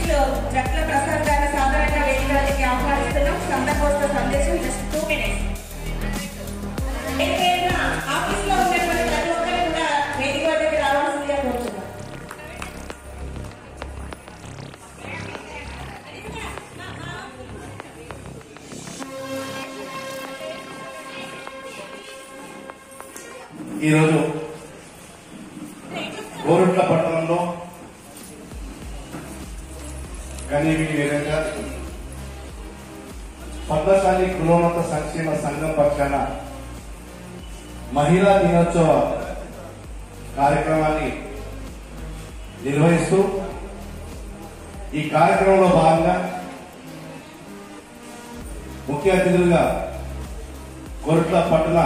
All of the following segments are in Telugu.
ఆర్టిస్ట్ జట్ల ప్రసాద్ గారిని సాధారణంగా వేదికలకి ఆహ్వానిస్తున్నాం సందర్భోత్సవ సందేశం జస్ట్ టూ మినిట్స్ ఏదైనా ఆఫీస్ లో ఉన్నటువంటి ప్రతి ఒక్కరు కూడా వేదిక వద్దకు రావాల్సిందిగా కోరుతున్నాం ఈరోజు కోరుట్ల పట్టణంలో కనీవి వీరంగా పద్మశాలి కులోన్నత సంక్షేమ సంఘం పక్షాన మహిళా దినోత్సవ కార్యక్రమాన్ని నిర్వహిస్తూ ఈ కార్యక్రమంలో భాగంగా ముఖ్య అతిథులుగా కోరుట్ల పట్టణ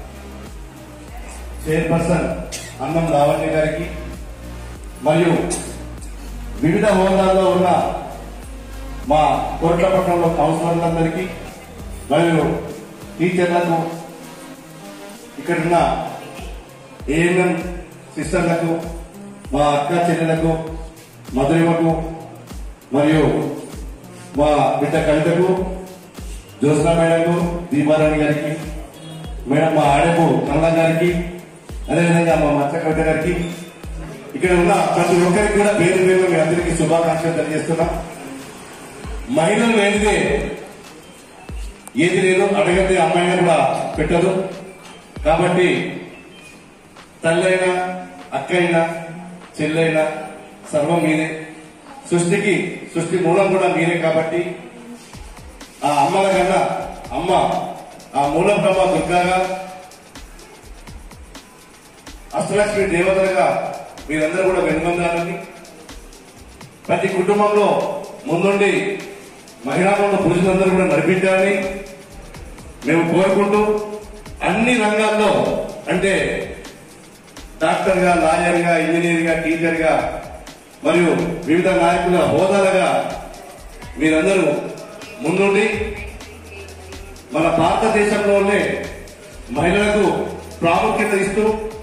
చైర్పర్సన్ అన్నం లావణ్య గారికి మరియు వివిధ హోదాల్లో ఉన్న మా కోట్లపట్నంలో కౌన్సిలర్లందరికీ మరియు టీచర్లకు ఇక్కడున్న ఏఎన్ఎం సిస్టర్లకు మా అక్క చెల్లెలకు మధురిమకు మరియు మా బిడ్డ కవితకు జ్యోత్స్న మేడంకు దీపారాణి గారికి మేడం మా ఆడపు కమల గారికి అదేవిధంగా మా మచ్చ కవిత గారికి ఇక్కడ ఉన్న ప్రతి ఒక్కరికి కూడా పేరు పేరు మీ అందరికీ శుభాకాంక్షలు తెలియజేస్తున్నా మహిళలు లేనిదే ఏది లేదు అడగతే అమ్మాయిని కూడా పెట్టదు కాబట్టి తల్లైనా అక్కైనా చెల్లైనా సర్వం మీరే సృష్టికి సృష్టి మూలం కూడా మీరే కాబట్టి ఆ అమ్మల కన్నా అమ్మ ఆ మూల బ్రహ్మ దుర్గాగా అష్టలక్ష్మి దేవతలుగా మీరందరూ కూడా వెనుగొందాలని ప్రతి కుటుంబంలో ముందుండి మహిళామంలో పురుషులందరూ కూడా నడిపించాలని మేము కోరుకుంటూ అన్ని రంగాల్లో అంటే డాక్టర్గా లాయర్గా ఇంజనీర్గా టీచర్గా మరియు వివిధ నాయకుల హోదాలుగా మీరందరూ ముందుండి మన భారతదేశంలోనే మహిళలకు ప్రాముఖ్యత ఇస్తూ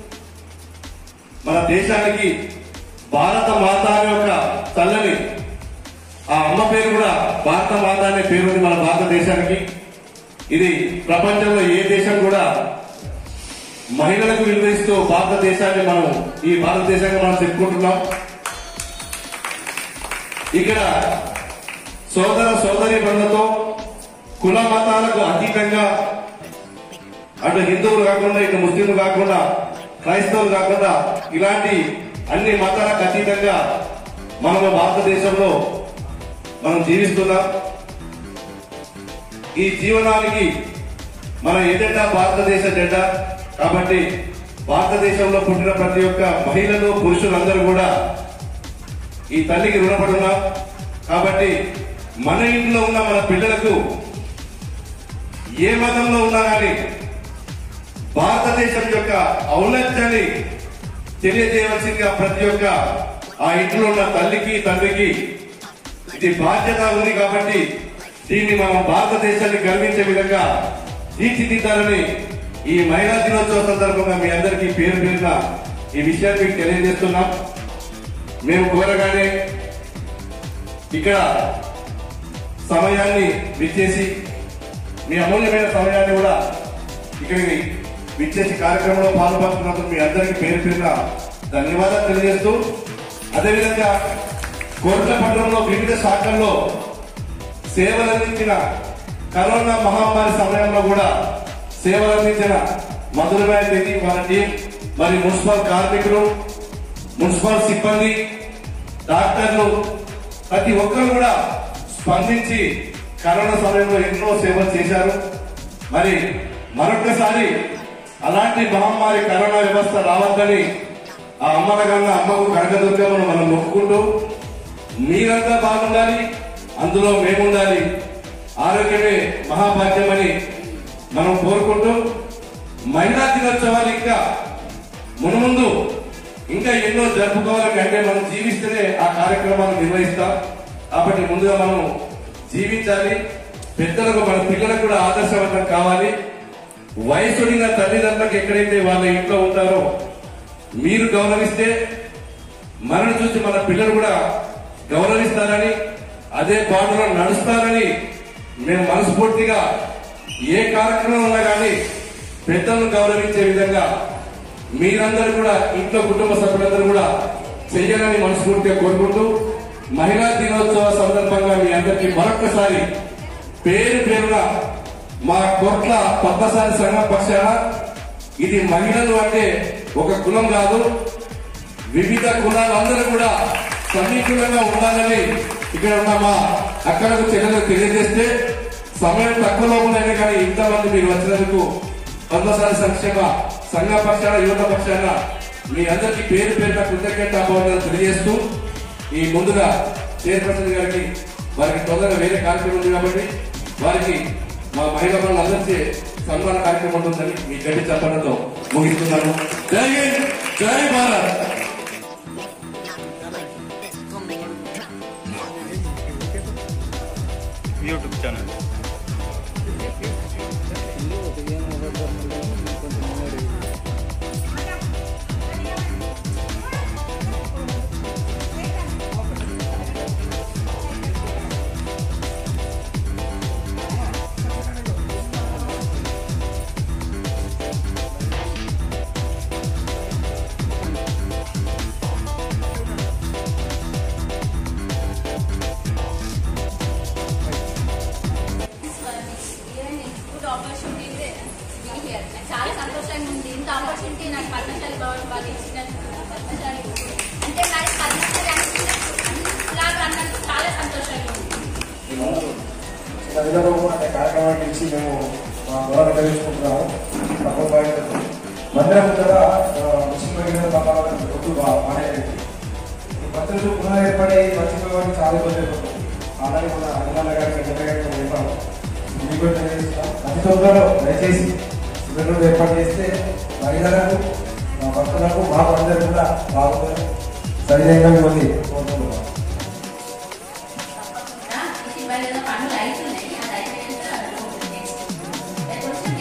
మన దేశానికి భారత మాత అనే ఒక తల్లని ఆ అమ్మ పేరు కూడా భారత మాత అనే పేరు ఉంది మన భారతదేశానికి ఇది ప్రపంచంలో ఏ దేశం కూడా మహిళలకు విలువిస్తూ భారతదేశాన్ని మనం ఈ భారతదేశాన్ని మనం చెప్పుకుంటున్నాం ఇక్కడ సోదర సోదరి బంధతో కుల మతాలకు అతీతంగా అటు హిందువులు కాకుండా ఇటు ముస్లింలు కాకుండా క్రైస్తవులు కాకుండా ఇలాంటి అన్ని మతాలకు అతీతంగా మనము భారతదేశంలో మనం జీవిస్తున్నాం ఈ జీవనానికి మన ఎజెండా భారతదేశ జెండా కాబట్టి భారతదేశంలో పుట్టిన ప్రతి ఒక్క మహిళలు పురుషులందరూ కూడా ఈ తల్లికి రుణపడి ఉన్నాం కాబట్టి మన ఇంట్లో ఉన్న మన పిల్లలకు ఏ మతంలో ఉన్నా కానీ భారతదేశం యొక్క ఔన్నత్యాన్ని తెలియజేయవలసిందిగా ప్రతి ఒక్క ఆ ఇంట్లో ఉన్న తల్లికి తండ్రికి ఇది బాధ్యత ఉంది కాబట్టి దీన్ని మనం భారతదేశాన్ని గర్వించే విధంగా తీర్చిదిద్దాలని ఈ మహిళా దినోత్సవ సందర్భంగా మీ అందరికీ పేరు పేరున ఈ విషయాన్ని మీకు తెలియజేస్తున్నాం మేము కోరగానే ఇక్కడ సమయాన్ని విచ్చేసి మీ అమూల్యమైన సమయాన్ని కూడా ఇక్కడికి విచ్చేసి కార్యక్రమంలో పాల్పంచుకున్నందుకు మీ అందరికీ పేరు పేరున ధన్యవాదాలు తెలియజేస్తూ అదేవిధంగా కోట్ల పట్టణంలో వివిధ శాఖల్లో సేవలందించిన కరోనా మహమ్మారి సమయంలో కూడా సేవలందించిన మధురమైన తిరిగి వాళ్ళ టీం మరి మున్సిపల్ కార్మికులు మున్సిపల్ సిబ్బంది డాక్టర్లు ప్రతి ఒక్కరు కూడా స్పందించి కరోనా సమయంలో ఎన్నో సేవలు చేశారు మరి మరొకసారి అలాంటి మహమ్మారి కరోనా వ్యవస్థ రావద్దని ఆ అమ్మల కన్నా అమ్మకు కనకదుర్గమ్మను మనం మొక్కుకుంటూ మీరంతా బాగుండాలి అందులో మేముండాలి ఆరోగ్యమే మహాభాగ్యమని మనం కోరుకుంటూ మహిళా దినోత్సవాలు ఇంకా మునుముందు ఇంకా ఎన్నో జరుపుకోవాలని అంటే మనం జీవిస్తేనే ఆ కార్యక్రమాలు నిర్వహిస్తాం కాబట్టి ముందుగా మనం జీవించాలి పెద్దలకు మన పిల్లలకు కూడా ఆదర్శవంతం కావాలి వయసుడిన తల్లిదండ్రులకు ఎక్కడైతే వాళ్ళ ఇంట్లో ఉంటారో మీరు గౌరవిస్తే మనల్ని చూసి మన పిల్లలు కూడా గౌరవిస్తారని అదే బాటలో నడుస్తారని మేము మనస్ఫూర్తిగా ఏ కార్యక్రమం ఉన్నా కానీ పెద్దలను గౌరవించే విధంగా మీరందరూ కూడా ఇంట్లో కుటుంబ సభ్యులందరూ కూడా చెయ్యాలని మనస్ఫూర్తిగా కోరుకుంటూ మహిళా దినోత్సవ సందర్భంగా మీ అందరికీ మరొక్కసారి పేరు పేరున మా కోట్ల పద్మసారి సంఘం పక్షాన ఇది మహిళలు అంటే ఒక కులం కాదు వివిధ కులాలందరూ కూడా సమీకులంగా ఉండాలని ఇక్కడ ఉన్న మా అక్కలకు చెల్లెలకు తెలియజేస్తే సమయం తక్కువ లోపలైనా కానీ ఇంతమంది మీరు వచ్చినందుకు పద్మశాలి సంక్షేమ సంఘ పక్షాన యువత పక్షాన మీ అందరికీ పేరు పేరున కృతజ్ఞత అభివందనలు తెలియజేస్తూ ఈ ముందుగా చైర్పర్సన్ గారికి వారికి తొందరగా వేరే కార్యక్రమం ఉంది కాబట్టి వారికి మా మహిళా అందరికీ సన్మాన కార్యక్రమం ఉంటుందని మీ గడ్డి చెప్పడంతో ముగిస్తున్నాను జై హింద్ జై Bharat YouTube channel good opportunity here చాలా సంతోషంగా ఉంది ఇంత ఆపర్చునిటీ నాకు పద్మశాలి భవన్ వాళ్ళు ఇచ్చినందుకు పద్మశాలి అంటే నాకు పద్మశాలి అనుకున్నట్టు అన్నిలాగా అన్నందుకు చాలా సంతోషంగా ఉంది తల్లిదండ్రులు అనే కార్యక్రమానికి ఇచ్చి మేము మా గౌరవం తెలుసుకుంటున్నాము తక్కువ బాధ్యత మందిరం ముందర ముస్లిం మహిళలు తప్పాలని ఒట్టు మానేయండి ఈ పద్ధతులు పునః ఏర్పడి మర్చిపోవడానికి చాలా ఇబ్బంది అయిపోతుంది అలాగే మన అన్నల గారికి పెద్ద గారికి మేము చెప్పాము ఇది కూడా తెలియజేస్తాం అతి తొందరలో దయచేసి శిబిరం ఏర్పాటు చేస్తే మహిళలకు మా భక్తులకు మా అందరూ కూడా బాగుంటుంది సరిజైన ఉంది కోరుకుంటున్నాం తప్పకుండా ఇది ఇవాళ ఏదో పనులు అవుతున్నాయి అది అయిపోయిన తర్వాత నెక్స్ట్ కొంచెం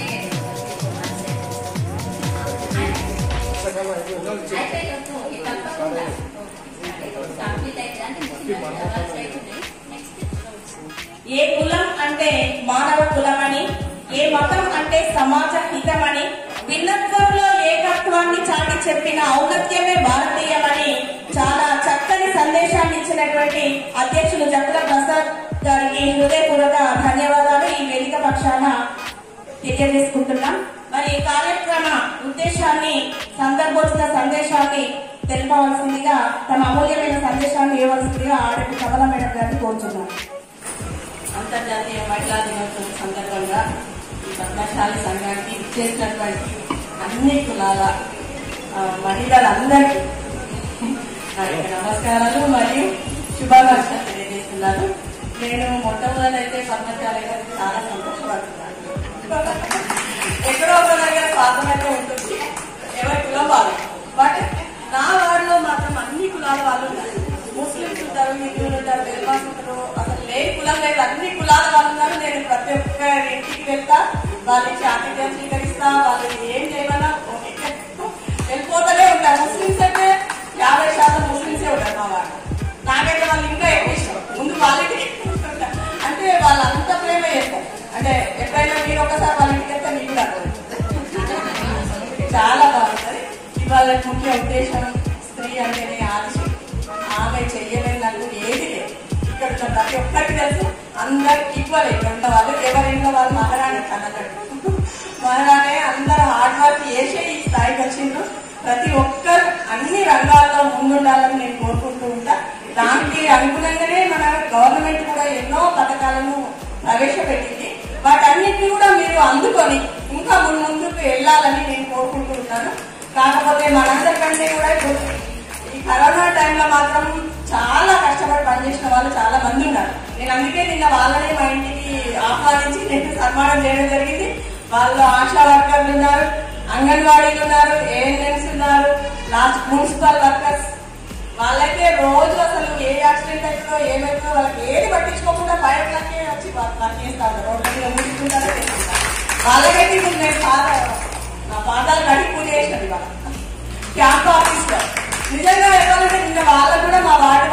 అయిపోయి ఓకే తప్పకుండా కంప్లీట్ అయితే అంటే అవుతున్నాయి నెక్స్ట్ ఏ కులం అంటే మానవ కులమని ఏ మతం అంటే సమాజ హితమని భిన్నత్వంలో ఏకత్వాన్ని చాటి చెప్పిన ఔన్నత్యమే భారతీయమని చాలా చక్కని సందేశాన్ని ఇచ్చినటువంటి అధ్యక్షులు జక్కుల ప్రసాద్ గారికి హృదయపూర్వక ధన్యవాదాలు ఈ వేదిక పక్షాన తెలియజేసుకుంటున్నాం మరి ఈ కార్యక్రమ ఉద్దేశాన్ని సందర్భోచిత సందేశాన్ని తెలపవలసిందిగా తమ అమూల్యమైన సందేశాన్ని ఇవ్వవలసిందిగా ఆడపు కమల మేడం గారిని కోరుతున్నాం అంతర్జాతీయ మహిళా దినోత్సవం సందర్భంగా ఈ పద్మశాలి సంఘానికి ఇచ్చేసినటువంటి అన్ని కులాల ఆ, మహిళలందరికీ నా యొక్క నమస్కారాలు మరియు శుభాకాంక్షలు తెలియజేస్తున్నాను నేను మొట్టమొదటైతే పద్మశాలి గారికి చాలా సంతోషపడుతున్నాను ఎక్కడో ఒక దగ్గర స్వాతంత్రంగా ఉంటుంది ఎవరి కులం వాళ్ళు బట్ నా వారిలో మాత్రం అన్ని కులాల వాళ్ళు ఉన్నారు ముస్లింస్ ఉంటారు హిందువులు ఉంటారు వెల్మాస్ ఉంటారు అసలు లేని కులం లేదు అన్ని కులాల వాళ్ళు ఉన్నారు నేను ప్రతి ఒక్క ఇంటికి వెళ్తా వాళ్ళకి ఆతిథ్యం స్వీకరిస్తా వాళ్ళు ఏం చేయమన్నా ఓకే. వెళ్ళిపోతూనే ఉంటారు ముస్లింస్ అయితే యాభై శాతం ముస్లింసే ఉంటారు మా వాళ్ళు నాకైతే వాళ్ళు ఇంకా ఎక్కువ ఇష్టం ముందు వాళ్ళకి ఎక్కువ ఇష్టం ఉంటారు. అంటే వాళ్ళు అంత ప్రేమ చేస్తారు అంటే ఎప్పుడైనా మీరు ఒకసారి వాళ్ళ ఇంటికి వెళ్తే మీకు కూడా అర్థమవుతుంది. చాలా బాగుంటది ఇవాళ ముఖ్య ఉద్దేశం స్త్రీ అంటేనే ఆదిశక్తి ఆమె చెయ్యలేనట్టు ఏది లేదు ఇక్కడ ఉన్న ప్రతి ఒక్కరికి తెలుసు అందరు ఈక్వల్ ఇక్కడ ఉన్న వాళ్ళు ఎవరింట్లో వాళ్ళు మహారాణి కన్నట్టు మహారాణి అందరూ హార్డ్ వర్క్ చేసే ఈ స్థాయికి వచ్చిండ్రు ప్రతి ఒక్కరు అన్ని రంగాల్లో ముందుండాలని నేను కోరుకుంటూ ఉంటా దానికి అనుగుణంగానే మన గవర్నమెంట్ కూడా ఎన్నో పథకాలను ప్రవేశపెట్టింది వాటన్నిటిని కూడా మీరు అందుకొని ఇంకా ముందు ముందుకు వెళ్ళాలని నేను కోరుకుంటూ ఉంటాను కాకపోతే మనందరికంటే కూడా ఇప్పుడు ఈ కరోనా టైంలో మాత్రం చాలా కష్టపడి పనిచేసిన వాళ్ళు చాలా మంది ఉన్నారు నేను అందుకే నిన్న వాళ్ళనే మా ఇంటికి ఆహ్వానించి నేను సన్మానం చేయడం జరిగింది వాళ్ళు ఆశా వర్కర్లు ఉన్నారు అంగన్వాడీలు ఉన్నారు ఏఎన్ఎంస్ ఉన్నారు లాస్ట్ మున్సిపల్ వర్కర్స్ వాళ్ళైతే రోజు అసలు ఏ యాక్సిడెంట్ అవుతుందో ఏమైతుందో వాళ్ళకి ఏది పట్టించుకోకుండా ఫైవ్ ఓ వచ్చి వాళ్ళు వర్క్ చేస్తారు రోడ్ల మీద ముట్టుకుంటారో చేస్తుంటారు వాళ్ళకైతే ఇప్పుడు నేను పాత నా పాదాలు కడిగి పూజ చేసినది వాళ్ళ క్యాంప్ ఆఫీస్ లో నిజంగా చెప్పాలంటే నిన్న వాళ్ళకు కూడా మా వార్డు వాళ్ళకి సన్మానం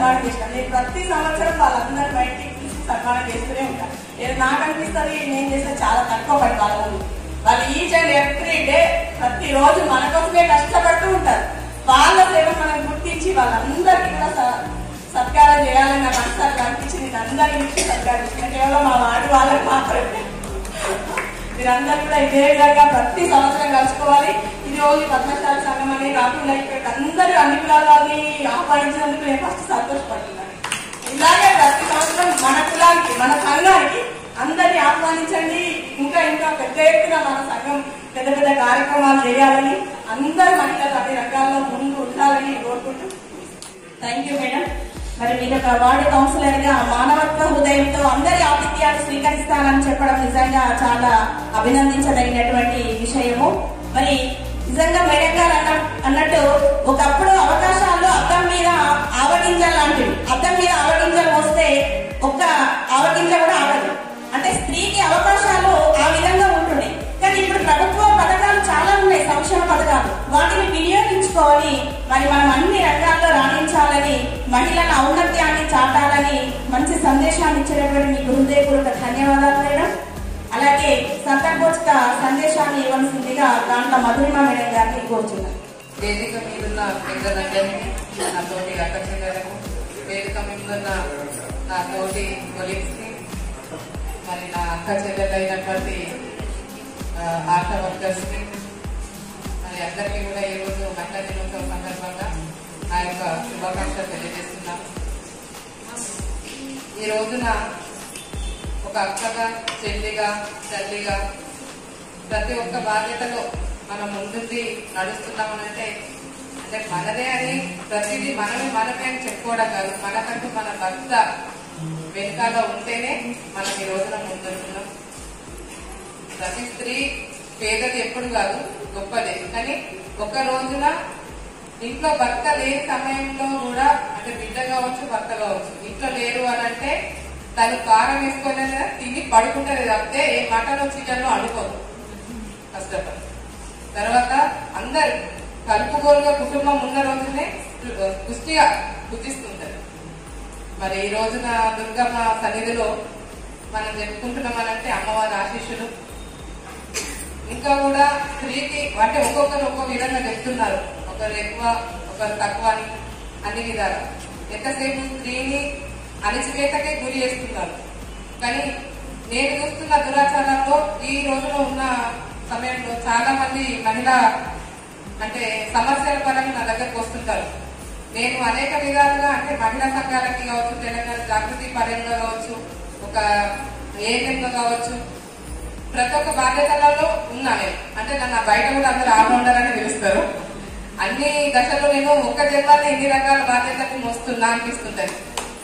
సన్మానం చేసిన నేను ప్రతి సంవత్సరం వాళ్ళందరి బయటికి పిలిచి సన్మానం చేస్తూనే ఉంటాను నేను నాకు అనిపిస్తుంది నేను చేస్తే చాలా తక్కువ పని వాళ్ళ ముందు వాళ్ళు ఈచ్ అండ్ ఎవ్రీ డే ప్రతి రోజు మన కోసమే కష్టపడుతూ ఉంటారు వాళ్ళ సేవ మనం గుర్తించి వాళ్ళందరికీ కూడా స- సత్కారం చేయాలని నాకు మనసారి అనిపించి నేను అందరికీ ఇచ్చి సత్కారం చేసిన కేవలం మా వాడి వాళ్ళకి మాత్రమే మీరందరూ కూడా ఇదే విధంగా ప్రతి సంవత్సరం కలుసుకోవాలి ఇది రోజు పద్మశాల సంఘం అని రాకుండా అయిపోయి అందరూ అన్ని కులాల వాళ్ళని ఆహ్వానించినందుకు నేను ఫస్ట్ సంతోషపడుతున్నాను ఇలాగే ప్రతి సంవత్సరం మన కులానికి మన సంఘానికి అందరినీ ఆహ్వానించండి ఇంకా ఇంకా పెద్ద ఎత్తున మన సంఘం పెద్ద పెద్ద కార్యక్రమాలు చేయాలని అందరు మహిళలు అన్ని రకాల్లో ముందు ఉండాలని కోరుకుంటూ థ్యాంక్ యూ మేడం మరి మీరు ఒక వార్డు కౌన్సిలర్ గా మానవత్వ హృదయంతో అందరి ఆతిథ్యాలు స్వీకరిస్తానని చెప్పడం నిజంగా చాలా అభినందించదగినటువంటి విషయము మరి నిజంగా మేడం గారు అన్న అన్నట్టు ఒకప్పుడు అవకాశాలు అద్దం మీద ఆవగింజలు లాంటివి అద్దం మీద ఆవగింజలు వస్తే ఒక్క ఆవగింజ కూడా ఆగదు అంటే స్త్రీకి అవకాశాలు ఆ విధంగా ఉంటుండే కానీ ఇప్పుడు ప్రభుత్వ పథకాలు చాలా ఉన్నాయి సంక్షేమ పథకాలు వాటిని వినియోగించుకోవాలి మరి మనం అన్ని రంగాల్లో రాణించాలని మహిళల ఔన్నత్యాన్ని చాటాలని మంచి సందేశాన్ని ఇచ్చినటువంటి మీకు హృదయపూర్వక ధన్యవాదాలు మేడం అలాగే సంతర్భోచక సందేశాన్ని ఇవ్వాల్సిందిగా దాంట్లో మధురిమ మేడం గారిని కోరుచున్నాను వేదిక మీదున్న పెద్దలందరికీ నా తోటి అక్క చెల్లెలకు వేదిక మీదున్న నా తోటి కొలీగ్స్ కి మరి నా అక్క చెల్లెలైనటువంటి ఆ, ఆశా వర్కర్స్ కి మరి అందరికీ కూడా ఈ రోజు మహిళా దినోత్సవం సందర్భంగా నా యొక్క శుభాకాంక్షలు తెలియజేస్తున్నాను ఈ రోజున ఒక అక్కగా చెల్లిగా తల్లిగా ప్రతి ఒక్క బాధ్యతలో మనం ముందుండి నడుస్తున్నామనంటే అంటే మనదే అని ప్రతిదీ మనమే మనమే అని చెప్పుకోవడం కాదు మనకంటూ మన భర్త వెనుకాల ఉంటేనే మనం ఈ రోజున ముందుంటున్నాం ప్రతి స్త్రీ పేదది ఎప్పుడు కాదు గొప్పదే కానీ ఒక రోజున ఇంట్లో భర్త లేని సమయంలో కూడా అంటే బిడ్డ కావచ్చు భర్త కావచ్చు ఇంట్లో లేరు అని అంటే తను కారం వేసుకొని తిని పడుకుంటది తప్పితే ఏ మటన్ చికెన్ అనుకోదు కష్టపడి తర్వాత అందరు కలుపుగోలుగా కుటుంబం ఉన్న రోజునే పుష్టిగా పుట్టిస్తుంటారు మరి ఈ రోజున దుర్గమ్మ సన్నిధిలో మనం చెప్పుకుంటున్నామనంటే అమ్మవారి ఆశీస్సులు ఇంకా కూడా స్త్రీకి అంటే ఒక్కొక్కరు ఒక్కో విధంగా చెప్తున్నారు ఒకరు ఎక్కువ ఒకరు తక్కువ అని అన్ని విధాలు ఎంతసేపు స్త్రీని అణిచివేతకే గురి చేస్తున్నారు కానీ నేను చూస్తున్న దురాచారంలో ఈ రోజులో ఉన్న సమయంలో చాలా మంది మహిళ అంటే సమస్యల పరంగా నా దగ్గరకు వస్తుంటారు నేను అనేక విధాలుగా అంటే మహిళా సంఘాలకి కావచ్చు తెలంగాణ జాగృతి పరంగా కావచ్చు ఒక ఏఎంగా కావచ్చు ప్రతి ఒక్క బాధ్యతలలో ఉన్నా నేను అంటే నన్ను బయట కూడా అందరూ ఆల్రౌండర్ అని పిలుస్తారు అన్ని దశల్లో నేను ఒక్క జిల్లాలో ఎన్ని రకాల బాధ్యతలు మోస్తున్నా అనిపిస్తుంటది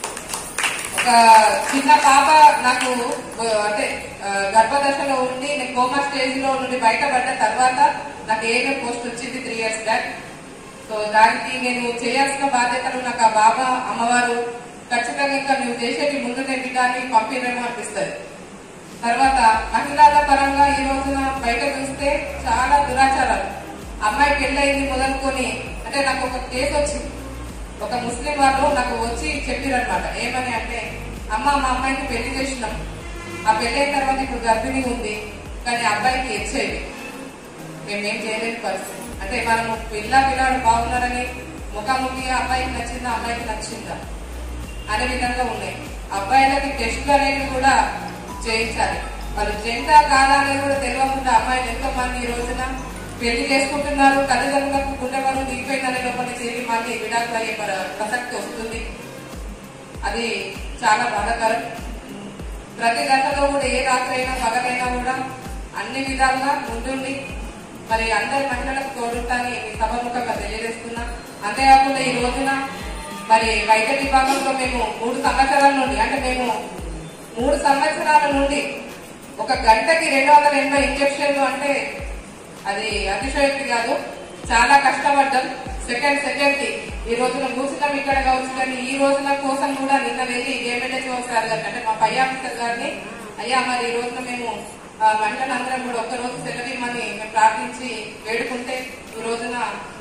ఒక చిన్న పాప నాకు ఆ, అంటే ఆ, గర్భదశలో ఉండి నేను కోమా స్టేజ్ లో నుండి బయటపడ్డ తర్వాత నాకు ఏమే పోస్ట్ వచ్చింది త్రీ ఇయర్స్ బ్యాక్ సో దానికి నేను చేయాల్సిన బాధ్యతలు నాకు ఆ బాబా అమ్మవారు ఖచ్చితంగా ఇంకా నువ్వు చేసేది ముందు నేను విధాన్ని పంపిణేమో అనిపిస్తుంది తర్వాత మహిళల పరంగా ఈ రోజున బయట చూస్తే చాలా దురాచారాలు అమ్మాయి పెళ్ళయింది మొదలుకొని అంటే నాకు ఒక కేసు వచ్చింది ఒక ముస్లిం వాళ్ళు నాకు వచ్చి చెప్పారనమాట ఏమని అంటే అమ్మ మా అమ్మాయికి పెళ్లి చేసినాం ఆ పెళ్ళైన తర్వాత ఇప్పుడు గర్భిణి ఉంది కానీ అబ్బాయికి హెచ్ఐవి మేమేం చేయలేని పరిస్థితి అంటే మనము పిల్ల పిల్లాడు బాగున్నారని ముఖాముఖిగా అబ్బాయికి నచ్చిందా అమ్మాయికి నచ్చిందా అనే విధంగా ఉన్నాయి అబ్బాయిలకి టెస్టులు అనేవి కూడా చేయించాలి వాళ్ళు జంట కాలాన్ని కూడా తెలియకుండా అమ్మాయిలు ఎంతో మంది ఈ రోజున పెళ్లి చేసుకుంటున్నారు తల్లిదండ్రులకు గుండెవరం దిగిపోయిందనే లోపల చేరి మళ్ళీ విడాకులు అయ్యే పర- ప్రసక్తి వస్తుంది అది చాలా బాధాకరం ప్రతి దశలో కూడా ఏ రాత్రి అయినా పగలైనా కూడా అన్ని విధాలుగా ముందుండి మరి అందరి మహిళలకు తోడుంటాని మీ సభముఖంగా తెలియజేస్తున్నా అంతేకాకుండా ఈ రోజున మరి వైద్య విభాగంలో మేము మూడు సంవత్సరాల నుండి అంటే మేము మూడు సంవత్సరాల నుండి ఒక గంటకి రెండు వందల ఎనభై ఇంజక్షన్లు అంటే అది అతిశయోక్తి కాదు చాలా కష్టపడ్డాం సెకండ్ సెకండ్ కి ఈ రోజున కూర్చున్నాం ఇక్కడ కావచ్చు కానీ ఈ రోజున కోసం కూడా నిన్న వెళ్ళి ఏఎంఎల్ఏ సార్ గారికి అంటే మా పై ఆఫీసర్ గారిని అయ్యా మరి ఈ రోజున మేము ఆ, మహిళలందరం కూడా ఒక్క రోజు సెలవు ఇమ్మని మేము ప్రార్థించి వేడుకుంటే ఈ రోజున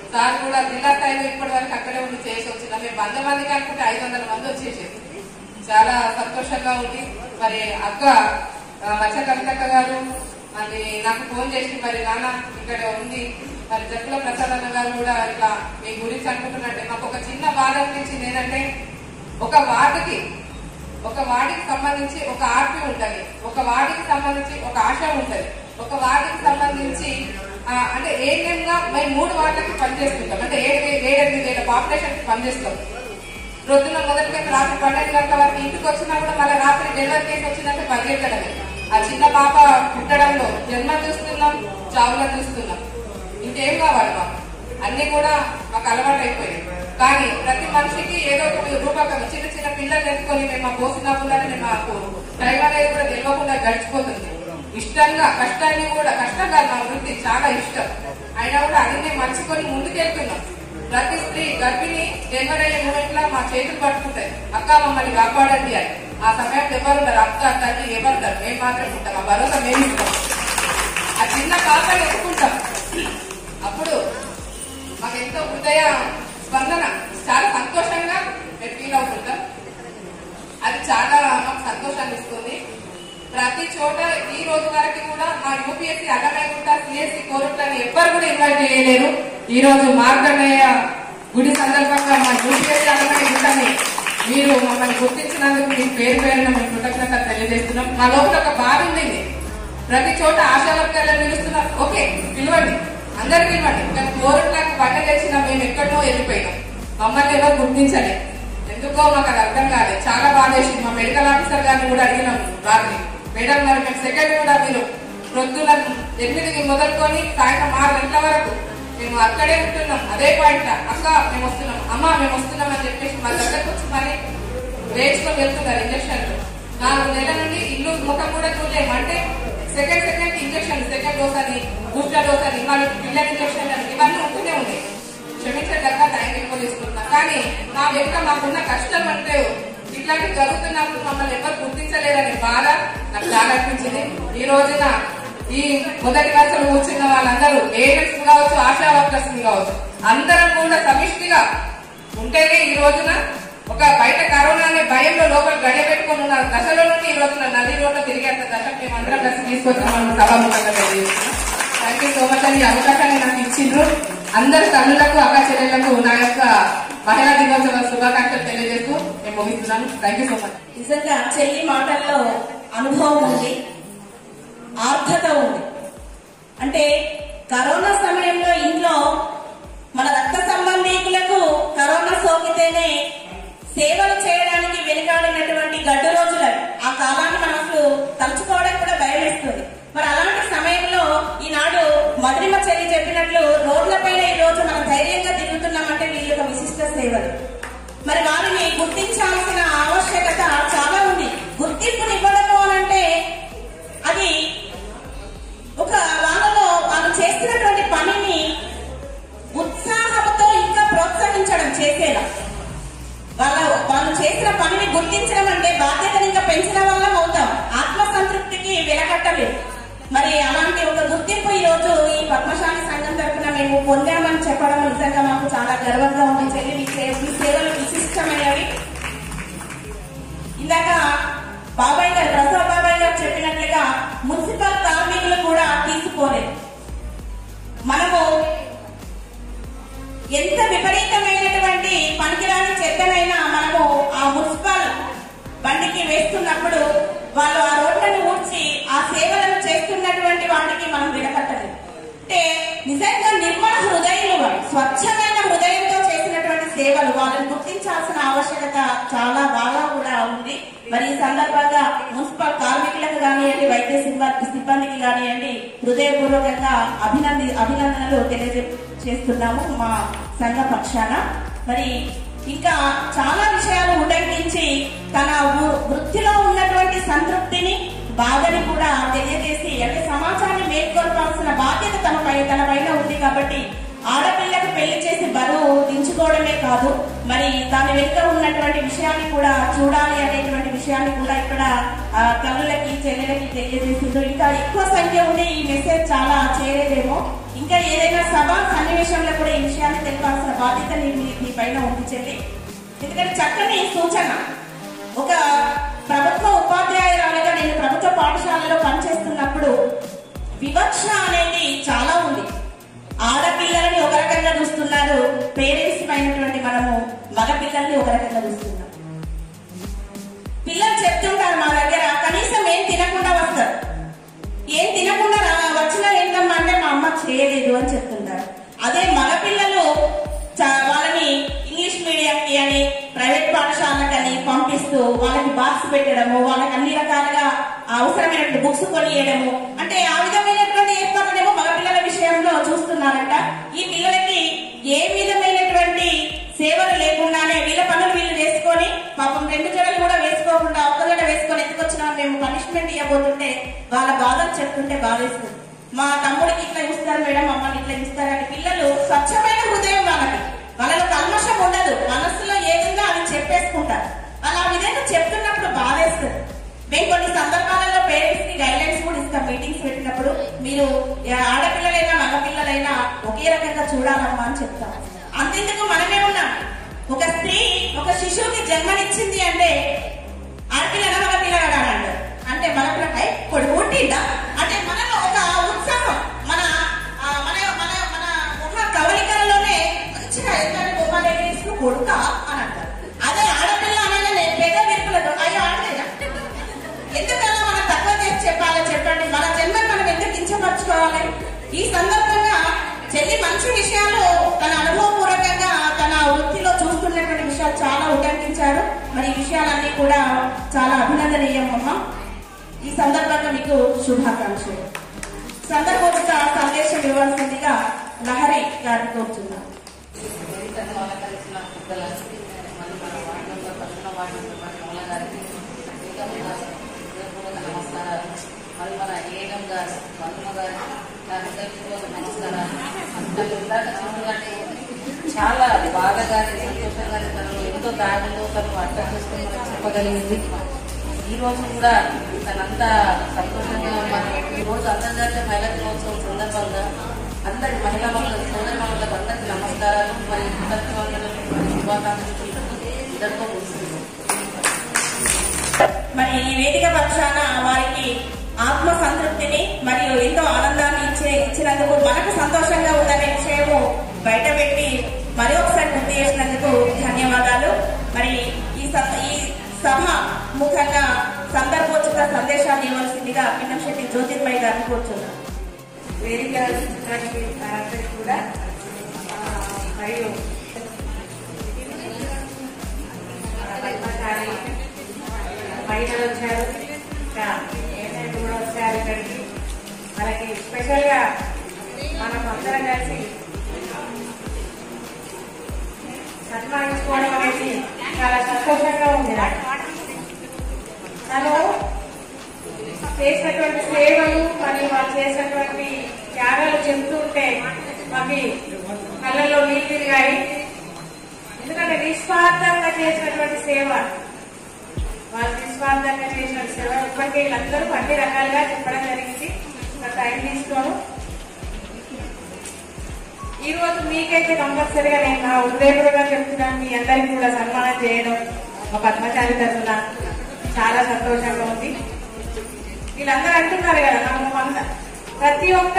సార్ కూడా జిల్లా స్థాయిలో ఇప్పటి వరకు అక్కడే ఉండి చేసి వచ్చినాం మేము వంద మందికి అనుకుంటే ఐదు వందల మంది వచ్చేసేది చాలా సంతోషంగా ఉంది మరి అక్క ఆ, మచ్చ కవితక్క గారు మళ్ళీ నాకు ఫోన్ చేసి మరి నాన్న ఇక్కడ ఉంది మరి జక్కుల ప్రసాద్ అన్న గారు కూడా ఇట్లా మీ గురించి అనుకుంటున్నట్టే మాకు ఒక చిన్న బాధ అనిపించింది ఏంటంటే ఒక వార్డుకి ఒక వార్డుకి సంబంధించి ఒక ఆర్పి ఉంటది ఒక వార్డుకి సంబంధించి ఒక ఆశ ఉంటది ఒక వార్డుకి సంబంధించి ఆ, అంటే ఏఎన్ఎం గా మేము మూడు వార్డులకి పనిచేస్తుంటాం అంటే ఏడు వే- ఏడెనిమిది వేల పాపులేషన్ కి పనిచేస్తాం ప్రొద్దున మొదటి గంట రాత్రి పన్నెండు గంటల వరకు ఇంటికి వచ్చినా కూడా మళ్ళీ రాత్రి డెలివరీ కేసు వచ్చిందంటే పరిగెత్తడమే ఆ చిన్న పాప పుట్టడంలో జన్మ చూస్తున్నాం చావులను చూస్తున్నాం ఇంకేం కావాలి మాకు అన్ని కూడా మాకు అలవాటు అయిపోయాయి కానీ ప్రతి మనిషికి ఏదో ఒక రూపకం చిన్న చిన్న పిల్లలు ఎత్తుకొని మేము మా పోసినప్పుడని మాకు టైం అనేది కూడా తెలియకుండా గడిచిపోతుంది ఇష్టంగా కష్టాన్ని కూడా కష్టం కాదు మా వృత్తి చాలా ఇష్టం అయినా కూడా అన్ని మర్చికొని ముందుకెళ్తున్నాం ప్రతి స్త్రీ గర్భిణి డెలివరీ అయ్యే మూమెంట్ లో మా చేతులు పట్టుకుంటాయి అక్క మమ్మల్ని కాపాడండి అని ఆ సమయంలో ఎవరు ఉంటారు అక్క తల్లి ఎవరు ఉంటారు మేము మాత్రం ఉంటాం ఆ భరోసా మేము ఇస్తాం ఆ చిన్న పాపని ఎత్తుకుంటాం అప్పుడు మాకు ఎంతో హృదయ స్పందన చాలా సంతోషంగా మేము ఫీల్ అవుతుంటాం అది చాలా మాకు సంతోషాన్ని ఇస్తుంది ప్రతి చోట ఈ రోజు వరకు కూడా మా యూపీఎస్సీ అల్లమేగుంట సిఎస్సి కోరుట్లని ఎవ్వరు కూడా ఇన్వైట్ చేయలేరు ఈ రోజు మార్గమేయ గుడి సందర్భంగా మా యూపీఎస్సీ అల్లమేగుంటని మీరు మమ్మల్ని గుర్తించినందుకు మీ పేరు పేరున మేము కృతజ్ఞత తెలియజేస్తున్నాం మా లోపల ఒక బాధ ఉంది ప్రతి చోట ఆశా వర్కర్లను పిలుస్తున్నారు ఓకే పిలవండి అందరు పిలవండి కానీ కోరుట్లకు వంట చేసిన మేము ఎక్కడో వెళ్ళిపోయినాం మమ్మల్ని ఎవరు గుర్తించలే ఎందుకో మాకు అది అర్థం కాలేదు చాలా బాధ వేసింది మా మెడికల్ ఆఫీసర్ గారిని కూడా అడిగినాం వారిని మేడం గారు మేము సెకండ్ కూడా మీరు ప్రొద్దున ఎనిమిదికి మొదలుకొని సాయంత్రం ఆరు గంటల వరకు మేము అక్కడే ఉంటున్నాం అదే పాయింట్ అక్క మేము వస్తున్నాం అమ్మ మేము వస్తున్నాం అని చెప్పేసి మా దగ్గరకు వచ్చి మరి వేసుకొని వెళ్తున్నారు ఇంజక్షన్లు నాలుగు నెలల నుండి ఇల్లు ముఖం కూడా చూడలేము అంటే second second injection second dose అని బూస్టర్ డోస్ అని మళ్ళీ పిల్లల ఇంజక్షన్ అని ఇవన్నీ ఉంటూనే ఉన్నాయి క్షమించదగ్గ టైం ఎక్కువ తీసుకుంటున్నాం కానీ మా వెనుక మాకున్న కష్టం అంటే ఇట్లాంటివి జరుగుతున్నప్పుడు మమ్మల్ని ఎవరు గుర్తించలేరనే బాధ నాకు చాలా అనిపించింది ఈ రోజున ఈ మొదటి వరుసలో కూర్చున్న వాళ్ళందరూ ఏజెంట్స్ కావచ్చు ఆశా వర్కర్స్ కావచ్చు అందరం కూడా సమిష్టిగా ఉంటేనే ఈ రోజున ఒక బయట కరోనా అనే భయంలో లోపల గడియ పెట్టుకుని ఉన్న దశలో నుండి ఈ రోజున నది రోడ్లో తిరిగేంత దశ మేము అందరం కలిసి తీసుకొచ్చామని సభాముఖంగా తెలియజేస్తున్నాం థ్యాంక్ యూ సో మచ్ అని ఈ అవకాశాన్ని నాకు ఇచ్చిండ్రు అందరి తల్లులకు అక్క చెల్లెళ్లకు నా యొక్క మహిళా దినోత్సవ శుభాకాంక్షలు తెలియజేస్తూ నేను ముగిస్తున్నాను థ్యాంక్ యూ సో మచ్ నిజంగా చెల్లి మాటల్లో అనుభవం ఉంది ఆర్థత ఉంది అంటే కరోనా సమయంలో ఇంట్లో మన రక్త సంబంధీకులకు కరోనా సోకితేనే సేవలు చేయడానికి వెనుకాడినటువంటి గడ్డు రోజులు అవి. ఆ కాలాన్ని మనకు తలుచుకోవడం కూడా భయం వేస్తుంది మరి అలాంటి సమయంలో ఈనాడు మధురిమ చెల్లి చెప్పినట్లు రోడ్లపైన ఈ రోజు మనం ధైర్యంగా తిరుగుతున్నామంటే వీళ్ళ యొక్క విశిష్ట సేవలు మరి వారిని గుర్తించాల్సిన ఆవశ్యకత చాలా ఉంది గుర్తింపునివ్వడము అనంటే అది ఒక వాళ్ళలో వాళ్ళు చేస్తున్నటువంటి పనిని ఉత్సాహంతో ఇంకా ప్రోత్సహించడం చేసేలా వాళ్ళ వాళ్ళు చేసిన పనిని గుర్తించడం అంటే బాధ్యతను ఇంకా పెంచడం వల్ల అవుతాం ఆత్మ సంతృప్తికి వెలకట్టలేదు మరి అలాంటి ఒక గుర్తింపు ఈ రోజు ఈ పద్మశాలి సంఘం తరఫున మేము పొందామని చెప్పడం నిజంగా మాకు చాలా గర్వంగా ఉంది చెల్లి మీ సే- మీ సేవలు విశిష్టమైనవి ఇందాక బాబాయ్ గారు ప్రసాద్ బాబాయ్ గారు చెప్పినట్లుగా మున్సిపల్ కార్మికులు కూడా తీసుకోలేదు మనము ఎంత విపరీతమైనటువంటి పనికిరాని చెత్తనైనా మనము ఆ మున్సిపల్ బండికి వేస్తున్నప్పుడు వాళ్ళు ఆ రోడ్లను ఊడ్చి ఆ సేవలను చేస్తున్నటువంటి వాటికి మనం విడకట్టలేదు అంటే నిజంగా నిర్మల హృదయులు వాళ్ళు స్వచ్ఛమైన హృదయంతో చేసినటువంటి సేవలు వాళ్ళని గుర్తించాల్సిన ఆవశ్యకత చాలా బాగా కూడా ఉంది మరి ఈ సందర్భంగా మున్సిపల్ కార్మికులకు కానివ్వండి వైద్య సిబ్బంది సిబ్బందికి కానివ్వండి హృదయపూర్వకంగా అభినంది అభినందనలు తెలియజే చేస్తున్నాము మా సంఘ పక్షాన మరి ఇంకా చాలా విషయాలు ఉటంకించి తన వృ- వృత్తిలో ఉన్నటువంటి సంతృప్తిని బాధని కూడా తెలియజేసి అంటే సమాజాన్ని మేల్కొల్పాల్సిన బాధ్యత తన పై తన పైన ఉంది కాబట్టి ఆడపిల్లకు పెళ్లి చేసి బరువు దించుకోవడమే కాదు మరి దాని వెనుక ఉన్నటువంటి విషయాన్ని కూడా చూడాలి అనేటువంటి విషయాన్ని కూడా ఇక్కడ ఆ, తల్లులకి చెల్లెలకి తెలియజేసిందో ఇంకా ఎక్కువ సంఖ్య ఉంటే ఈ మెసేజ్ చాలా చేరేదేమో ఇంకా ఏదైనా సభ సన్నివేశంలో కూడా ఈ విషయాన్ని తెలిపాల్సిన బాధ్యత నీ మీ- మీ పైన ఉంది చెల్లి ఎందుకంటే చక్కని సూచన ఒక ప్రభుత్వ ఉపాధ్యాయురాలుగా నేను ప్రభుత్వ పాఠశాలలో పనిచేస్తున్నప్పుడు వివక్ష అనేది చాలా ఉంది ఆడపిల్లలని ఒక రకంగా చూస్తున్నారు పేరెంట్స్ అయినటువంటి మనము మగపిల్లల్ని ఒక రకంగా చూస్తున్నాం పిల్లలు చెప్తుంటారు మా దగ్గర కనీసం ఏం తినకుండా వస్తారు ఏం తినకుండా రా- వచ్చినా ఏంటమ్మా అంటే మా అమ్మ చేయలేదు అని చెప్తుంటారు అదే మగపిల్లలు చ- వాళ్ళని ఇంగ్లీష్ మీడియం కి అని ప్రైవేట్ పాఠశాలకని పంపిస్తూ వాళ్ళకి బాక్స్ పెట్టడము వాళ్ళకి అన్ని రకాలుగా అవసరమైనటువంటి బుక్స్ కొనియడము అంటే ఆ విధమైనటువంటి ఏర్పాట్లనేమో మగపిల్లల విషయంలో చూస్తున్నారంట ఈ పిల్లలకి ఏ విధమైనటువంటి సేవలు లేకుండానే వీళ్ళ పనులు వీళ్ళు చేసుకొని పాపం రెండు జడలు కూడా వేసుకోకుండా ఒక్క జడ వేసుకొని ఎత్తుకొచ్చిన మేము పనిష్మెంట్ ఇవ్వబోతుంటే వాళ్ళ బాధలు చెప్తుంటే బాధేస్తుంది మా తమ్ముడికి ఇట్లా ఇస్తారు మేడం మమ్మల్ని ఇట్లా ఇస్తారని పిల్లలు స్వచ్ఛమైన హృదయం వాళ్ళకి వాళ్ళలో కల్మషం ఉండదు మనస్సులో ఏదుందో అది చెప్పేసుకుంటారు వాళ్ళు ఆ విధంగా చెప్తున్నప్పుడు బాధేస్తుంది మేము కొన్ని సందర్భాలలో పేరెంట్స్ కి గైడ్లైన్స్ కూడా ఇస్తాం మీటింగ్స్ పెట్టినప్పుడు మీరు ఆ, ఆడపిల్లలైనా మగపిల్లలైనా ఒకే రకంగా చూడాలమ్మా అని చెప్తాం అంతెందుకు మనమే ఉన్నాం ఒక స్త్రీ ఒక శిశువుకి జన్మనిచ్చింది అంటే ఆడపిల్లగా మగ పిల్లగాడా అని అంటారు అంటే మన పిల్ల కొడుకు పుట్టిందా అంటే మనలో ఒక ఉత్సాహం మన ఆ, మన మన మన ముఖ కవలికలలోనే మంచిగా ఎందుకంటే బొమ్మలు కొడుక అని అంటారు అదే ఆడపిల్ల అనగానే పెద్ద విరుపులతో అయ్యో ఆడలేదా ఎందుకలా మనం తక్కువ చేసి చెప్పాలి చెప్పండి మన జన్మని మనం ఎందుకు కించపరచుకోవాలి ఈ సందర్భంగా చెల్లి మంచి విషయాలు తన అనుభవపూర్వకంగా తన వృత్తిలో చూస్తున్నటువంటి విషయాలు చాలా ఉటంకించారు మరి ఈ విషయాలన్నీ కూడా చాలా అభినందనీయం అమ్మ ఈ సందర్భంగా మీకు శుభాకాంక్షలు సందర్భోచిత సందేశం ఇవ్వాల్సిందిగా లహరి గారిని కోరుతున్నాను వేదికను అలంకరించిన పెద్దలకు, మరి మన వార్డు మెంబర్, పట్టణ వార్డు మెంబర్ మరి మూల గారికి హృదయపూర్వక హృదయపూర్వక నమస్కారాలు మరి మన ఏఎం గారు వందమ గారికి నా హృదయపూర్వక నమస్కారాలు తను ఇందాక చెప్పినట్టు చాలా బాధగాని సంతోషంగాని తనలో ఎంతో దారిలో తను అర్థం చేసుకుని మనకు చెప్పగలిగింది ఈ రోజు కూడా తనంతా సంతోషంగా ఉన్నారు ఈ రోజు అంతర్జాతీయ మహిళా దినోత్సవం సందర్భంగా అందరి మహిళా మహిళలకు సోదరి మహిళలకు అందరికీ నమస్కారాలు మరి కృతజ్ఞతలు మరి శుభాకాంక్షలు ఇద్దరితో ముగిస్తున్నాం మరి ఈ వేదిక పక్షాన వారికి ఆత్మ సంతృప్తిని మరియు ఎంతో ఆనందాన్ని ఇచ్చే ఇచ్చినందుకు మనకు సంతోషంగా ఉందనే విషయము బయటపెట్టి మరి ఒకసారి గుర్తు చేసినందుకు ధన్యవాదాలు మరి ఈ స- ఈ సభ ముఖంగా సందర్భోచిత సందేశాన్ని ఇవ్వాల్సిందిగా పిన్నంశెట్టి జ్యోతిర్మయ్య గారిని కోరుతున్నాను వేదిక చిత్రానికి వారందరికీ కూడా ఆ, మరియు మన పద్మశాలి మహిళలు వచ్చారు ఇంకా ఏంటంటే కూడా వచ్చారు ఇక్కడికి మనకి స్పెషల్ గా మనం అందరం కలిసి సన్మానించుకోవడం అనేది చాలా సంతోషంగా ఉంది నాకు తను చేసినటువంటి సేవలు మరియు వాళ్ళు చేసినటువంటి త్యాగాలు చెబుతుంటే మాకు కళ్ళల్లో నీళ్ళు తిరిగాయి ఎందుకంటే నిస్వార్థంగా చేసినటువంటి సేవ వాళ్ళు నిస్వార్థంగా చేసిన సేవ ఇప్పటికే వీళ్ళందరూ అన్ని రకాలుగా చెప్పడం జరిగింది ఒక టైం తీసుకోను ఈ రోజు మీకైతే కంపల్సరీగా నేను నా హృదయపూర్వకంగా చెప్తున్నాను మీ అందరికీ కూడా సన్మానం చేయడం మా పద్మచారి తరఫున చాలా సంతోషంగా ఉంది వీళ్ళందరూ అంటున్నారు కదా నమ్మ మంద ప్రతి ఒక్క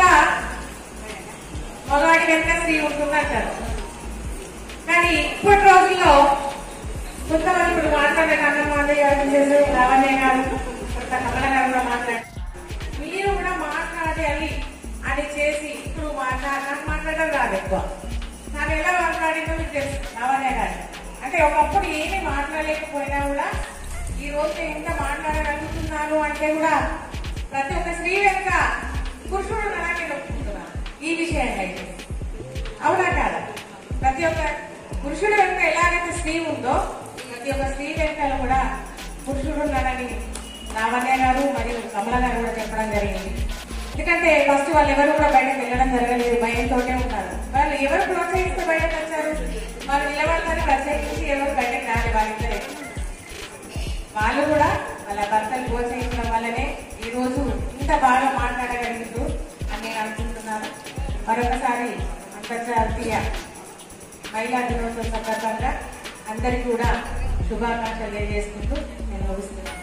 మగవాడి వెనుక స్త్రీ ఉంటుందంటారు కానీ ఇప్పటి రోజుల్లో కొంతమంది ఇప్పుడు మాట్లాడే కన్నమ్మ గారు చేశారు లావణ్య గారు కొంత కమల గారు కూడా మాట్లాడారు మీరు కూడా మాట్లాడాలి అని చేసి ఇప్పుడు మాట్లాడ నాకు మాట్లాడడం రాదు ఎక్కువ నాకు ఎలా మాట్లాడిందో మీకు తెలుసు లావణ్య గారు అంటే ఒకప్పుడు ఏమి మాట్లాడలేకపోయినా కూడా ఈ రోజు నేను ఎంత మాట్లాడగలుగుతున్నాను అంటే కూడా ప్రతి ఒక్క స్త్రీ వెనుక పురుషుడు ఉన్నారని నేను ఒప్పుకుంటున్నాను ఈ విషయంగా అయితే అవునా కాదా ప్రతి ఒక్క పురుషుడు వెనుక ఎలాగైతే స్త్రీ ఉందో ప్రతి ఒక్క స్త్రీ వెనుకలు కూడా పురుషుడు ఉన్నారని లావణ్య గారు మరియు కమల గారు కూడా చెప్పడం జరిగింది ఎందుకంటే ఫస్ట్ వాళ్ళు ఎవరు కూడా బయటకు వెళ్ళడం జరగలేదు భయంతోనే ఉన్నారు వాళ్ళు ఎవరు ప్రోత్సహిస్తే బయటకు వచ్చారు వాళ్ళు నిలబడతారు ప్రత్యేకించి ఎవరు బయటకు రాలి వాళ్ళిద్దరే వాళ్ళు కూడా వాళ్ళ భర్తలు ప్రోత్సహించడం వల్లనే ఈ రోజు ఇంత బాగా మాట్లాడగలుగుతూ అని నేను అనుకుంటున్నాను మరొకసారి అంతర్జాతీయ మహిళా దినోత్సవం సందర్భంగా అందరికీ కూడా శుభాకాంక్షలు తెలియజేసుకుంటూ నేను ముగిస్తున్నాను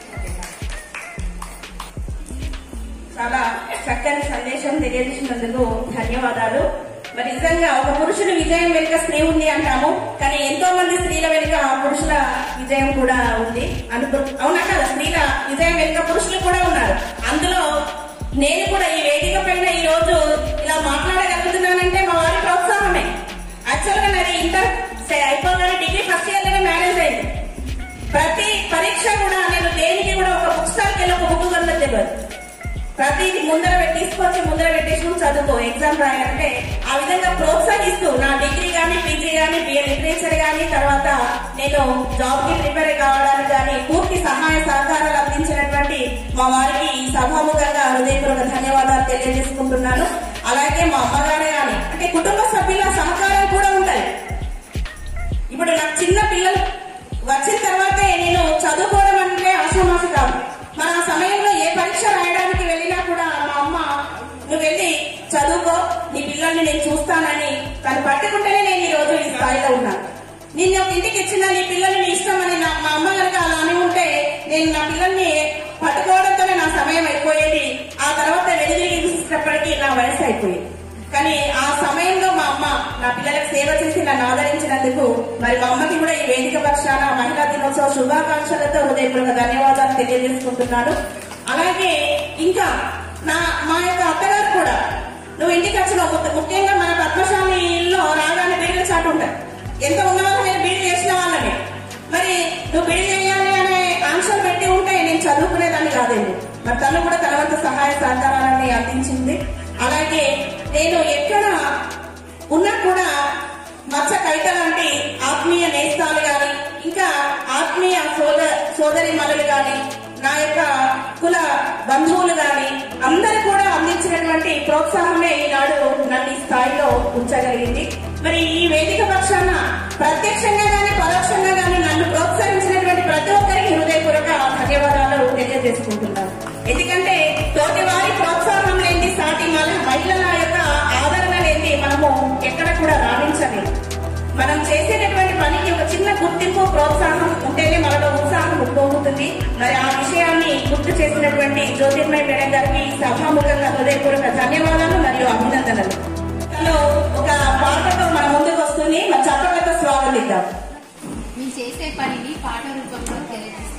చాలా చక్కని సందేశం తెలియజేసినందుకు ధన్యవాదాలు మరి నిజంగా ఒక పురుషుని విజయం వెనుక స్త్రీ ఉంది అంటాము కానీ ఎంతో మంది స్త్రీల వెనుక పురుషుల విజయం కూడా ఉంది అనుకు అవునా కదా స్త్రీల విజయం వెనుక పురుషులు కూడా ఉన్నారు అందులో నేను కూడా ఈ వేదిక పైన ఈ రోజు ఇలా మాట్లాడగలుగుతున్నానంటే మా వారి ప్రోత్సాహమే యాక్చువల్ గా నాది ఇంటర్ అయిపోగానే డిగ్రీ ఫస్ట్ ఇయర్ లోనే మ్యారేజ్ అయింది ప్రతి పరీక్ష కూడా నేను దేనికి కూడా ఒక బుక్ స్టాల్కి వెళ్ళి ఒక బుక్ కొన్నది తెలియదు ప్రతిది ముందర పెట్టి తీసుకొచ్చి ముందర పెట్టేసి నువ్వు చదువుకో ఎగ్జామ్ రాయాలంటే ఆ విధంగా ప్రోత్సహిస్తూ నా డిగ్రీ కానీ పీజీ కానీ బిఏ లిటరేచర్ కానీ తర్వాత నేను జాబ్ కి ప్రిపేర్ కావడానికి కానీ పూర్తి సహాయ సహకారాలు అందించినటువంటి మా వారికి ఈ సభాముఖంగా హృదయపూర్వక ధన్యవాదాలు తెలియజేసుకుంటున్నాను అలాగే మా అమ్మగారే కానీ అంటే కుటుంబ సభ్యుల సహకారం కూడా ఉంటాయి ఇప్పుడు నాకు చిన్న పిల్లలు వచ్చిన తర్వాతే నేను చదువుకోవడం అంటే ఆశామాసి కాదు మన ఆ సమయంలో ఏ పరీక్ష రాయడానికి వెళ్ళినా కూడా మా అమ్మ నువ్వు వెళ్ళి చదువుకో నీ పిల్లల్ని నేను చూస్తానని తను పట్టుకుంటేనే నేను ఈ రోజు ఈ స్థాయిలో ఉన్నాను నిన్న ఒక ఇంటికి ఇచ్చిన నీ పిల్లల్ని నీ ఇష్టం అని నా మా అమ్మ కనుక అలా అని ఉంటే నేను నా పిల్లల్ని పట్టుకోవడంతోనే నా సమయం అయిపోయేది ఆ తర్వాత వెలిగిలిగిసేటప్పటికీ నా వయసు అయిపోయింది కానీ ఆ సమయంలో మా అమ్మ నా పిల్లలకు సేవ చేసి నన్ను ఆదరించినందుకు మరి మా అమ్మకి కూడా ఈ వేదిక పక్షాన మహిళా దినోత్సవ శుభాకాంక్షలతో హృదయపూర్వక ధన్యవాదాలు తెలియజేసుకుంటున్నాను అలాగే ఇంకా నా మా యొక్క అత్తగారు కూడా నువ్వు ఇంటికి వచ్చిన ముఖ్యంగా మన పద్మశాలిలో రాగానే బీడీల చాటు ఉంటాయి ఎంత ఉన్న వాళ్ళు నేను బీడీ చేసిన వాళ్ళని మరి నువ్వు బీడీ చేయాలి అనే ఆంక్షలు పెట్టి ఉంటే నేను చదువుకునేదాన్ని కాదేమో మరి తను కూడా తన వంతు సహాయ సహకారాలని అందించింది అలాగే నేను ఎక్కడ ఉన్నా కూడా మత్స్య కవిత లాంటి ఆత్మీయ నేస్తాలు గాని ఇంకా ఆత్మీయ సోద సోదరి మనులు గాని నా యొక్క కుల బంధువులు గాని అందరు కూడా అందించినటువంటి ప్రోత్సాహమే ఈనాడు నన్ను ఈ స్థాయిలో ఉంచగలిగింది మరి ఈ వేదిక పక్షాన ప్రత్యక్షంగా గాని పరోక్షంగా గాని నన్ను ప్రోత్సహించినటువంటి ప్రతి ఒక్కరికి హృదయపూర్వక ధన్యవాదాలు తెలియజేసుకుంటున్నాను ఎందుకంటే తోటి వారి ప్రోత్సాహం లేని సాటి మన మహిళల యొక్క ఆదరణ లేని మనము ఎక్కడ కూడా రాణించలేము మనం చేసేటటువంటి పనికి ఒక చిన్న గుర్తింపు ప్రోత్సాహం ఉంటేనే మనలో ఉత్సాహం ఉప్పొంగుతుంది మరి ఆ విషయాన్ని గుర్తు చేసినటువంటి జ్యోతిర్మయ మేడం గారికి సభాముఖంగా హృదయపూర్వక ధన్యవాదాలు మరియు అభినందనలు తను ఒక పాటతో మన ముందుకు వస్తుంది మన చప్పట్లతో స్వాగతిద్దాం మేము చేసే పనిని పాట రూపంలో తెలియజేస్తాం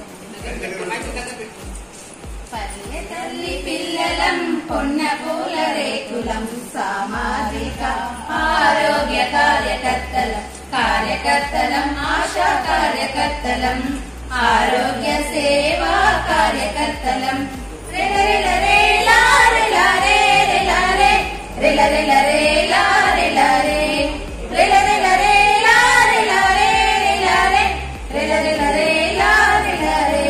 పల్లె తల్లి పిల్లలం పొన్న పూల రేకులం సామాజిక ఆరోగ్య కార్యకర్తలం కార్యకర్తలం ఆశా కార్యకర్తలం ఆరోగ్య సేవా కార్యకర్తలం రెల రెల రేలా రెలా రే రెలా రే రెల రెల రేలా రెలా రే రెల రెల రేలా రెలా రే రెలా రే రెల రెల రేలా రెలా రే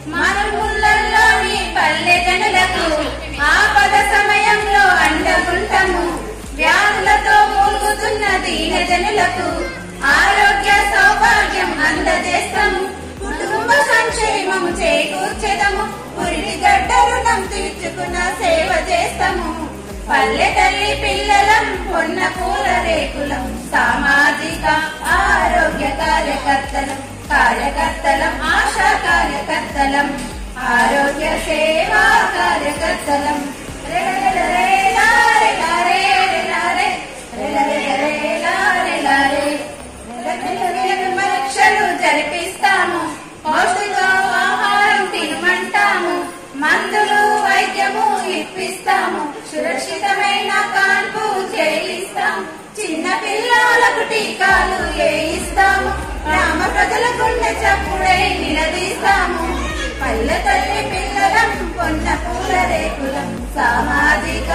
మారుమూలల్లోని పల్లె జనులకు ఆపద సమయంలో అండగుంటము వ్యాధులతో మూలుగుతున్న దీన జనులకు ఆరోగ్య సౌభాగ్యం అందజేస్తాము కుటుంబ సంక్షేమము చేకూర్చెదము పురిటి గడ్డ రుణం తీర్చుకున్న సేవ చేస్తాము పల్లె తల్లి పిల్లలం పొన్న పూల రేకులం సామాజిక ఆరోగ్య కార్యకర్తలం కార్యకర్తలం ఆశా కార్యకర్తలం ఆరోగ్య సేవా కార్యకర్తలం రెలరెలరేలా రెలారే రెలారే రెలరెలరేలా రెలారే రెలరెలరేల పరీక్షలు జరిపిస్తాము పౌష్టిక ఆహారం తినమంటాము మందులు వైద్యము ఇప్పిస్తాము సురక్షితమైన కాన్పు చేయిస్తాము చిన్న పిల్లలకు టీకాలు వేయిస్తాము గ్రామ ప్రజల గుండె చప్పుడై నిలదీస్తాము పల్లె తల్లి పిల్లలం పొన్న పూల రేకులం సామాజిక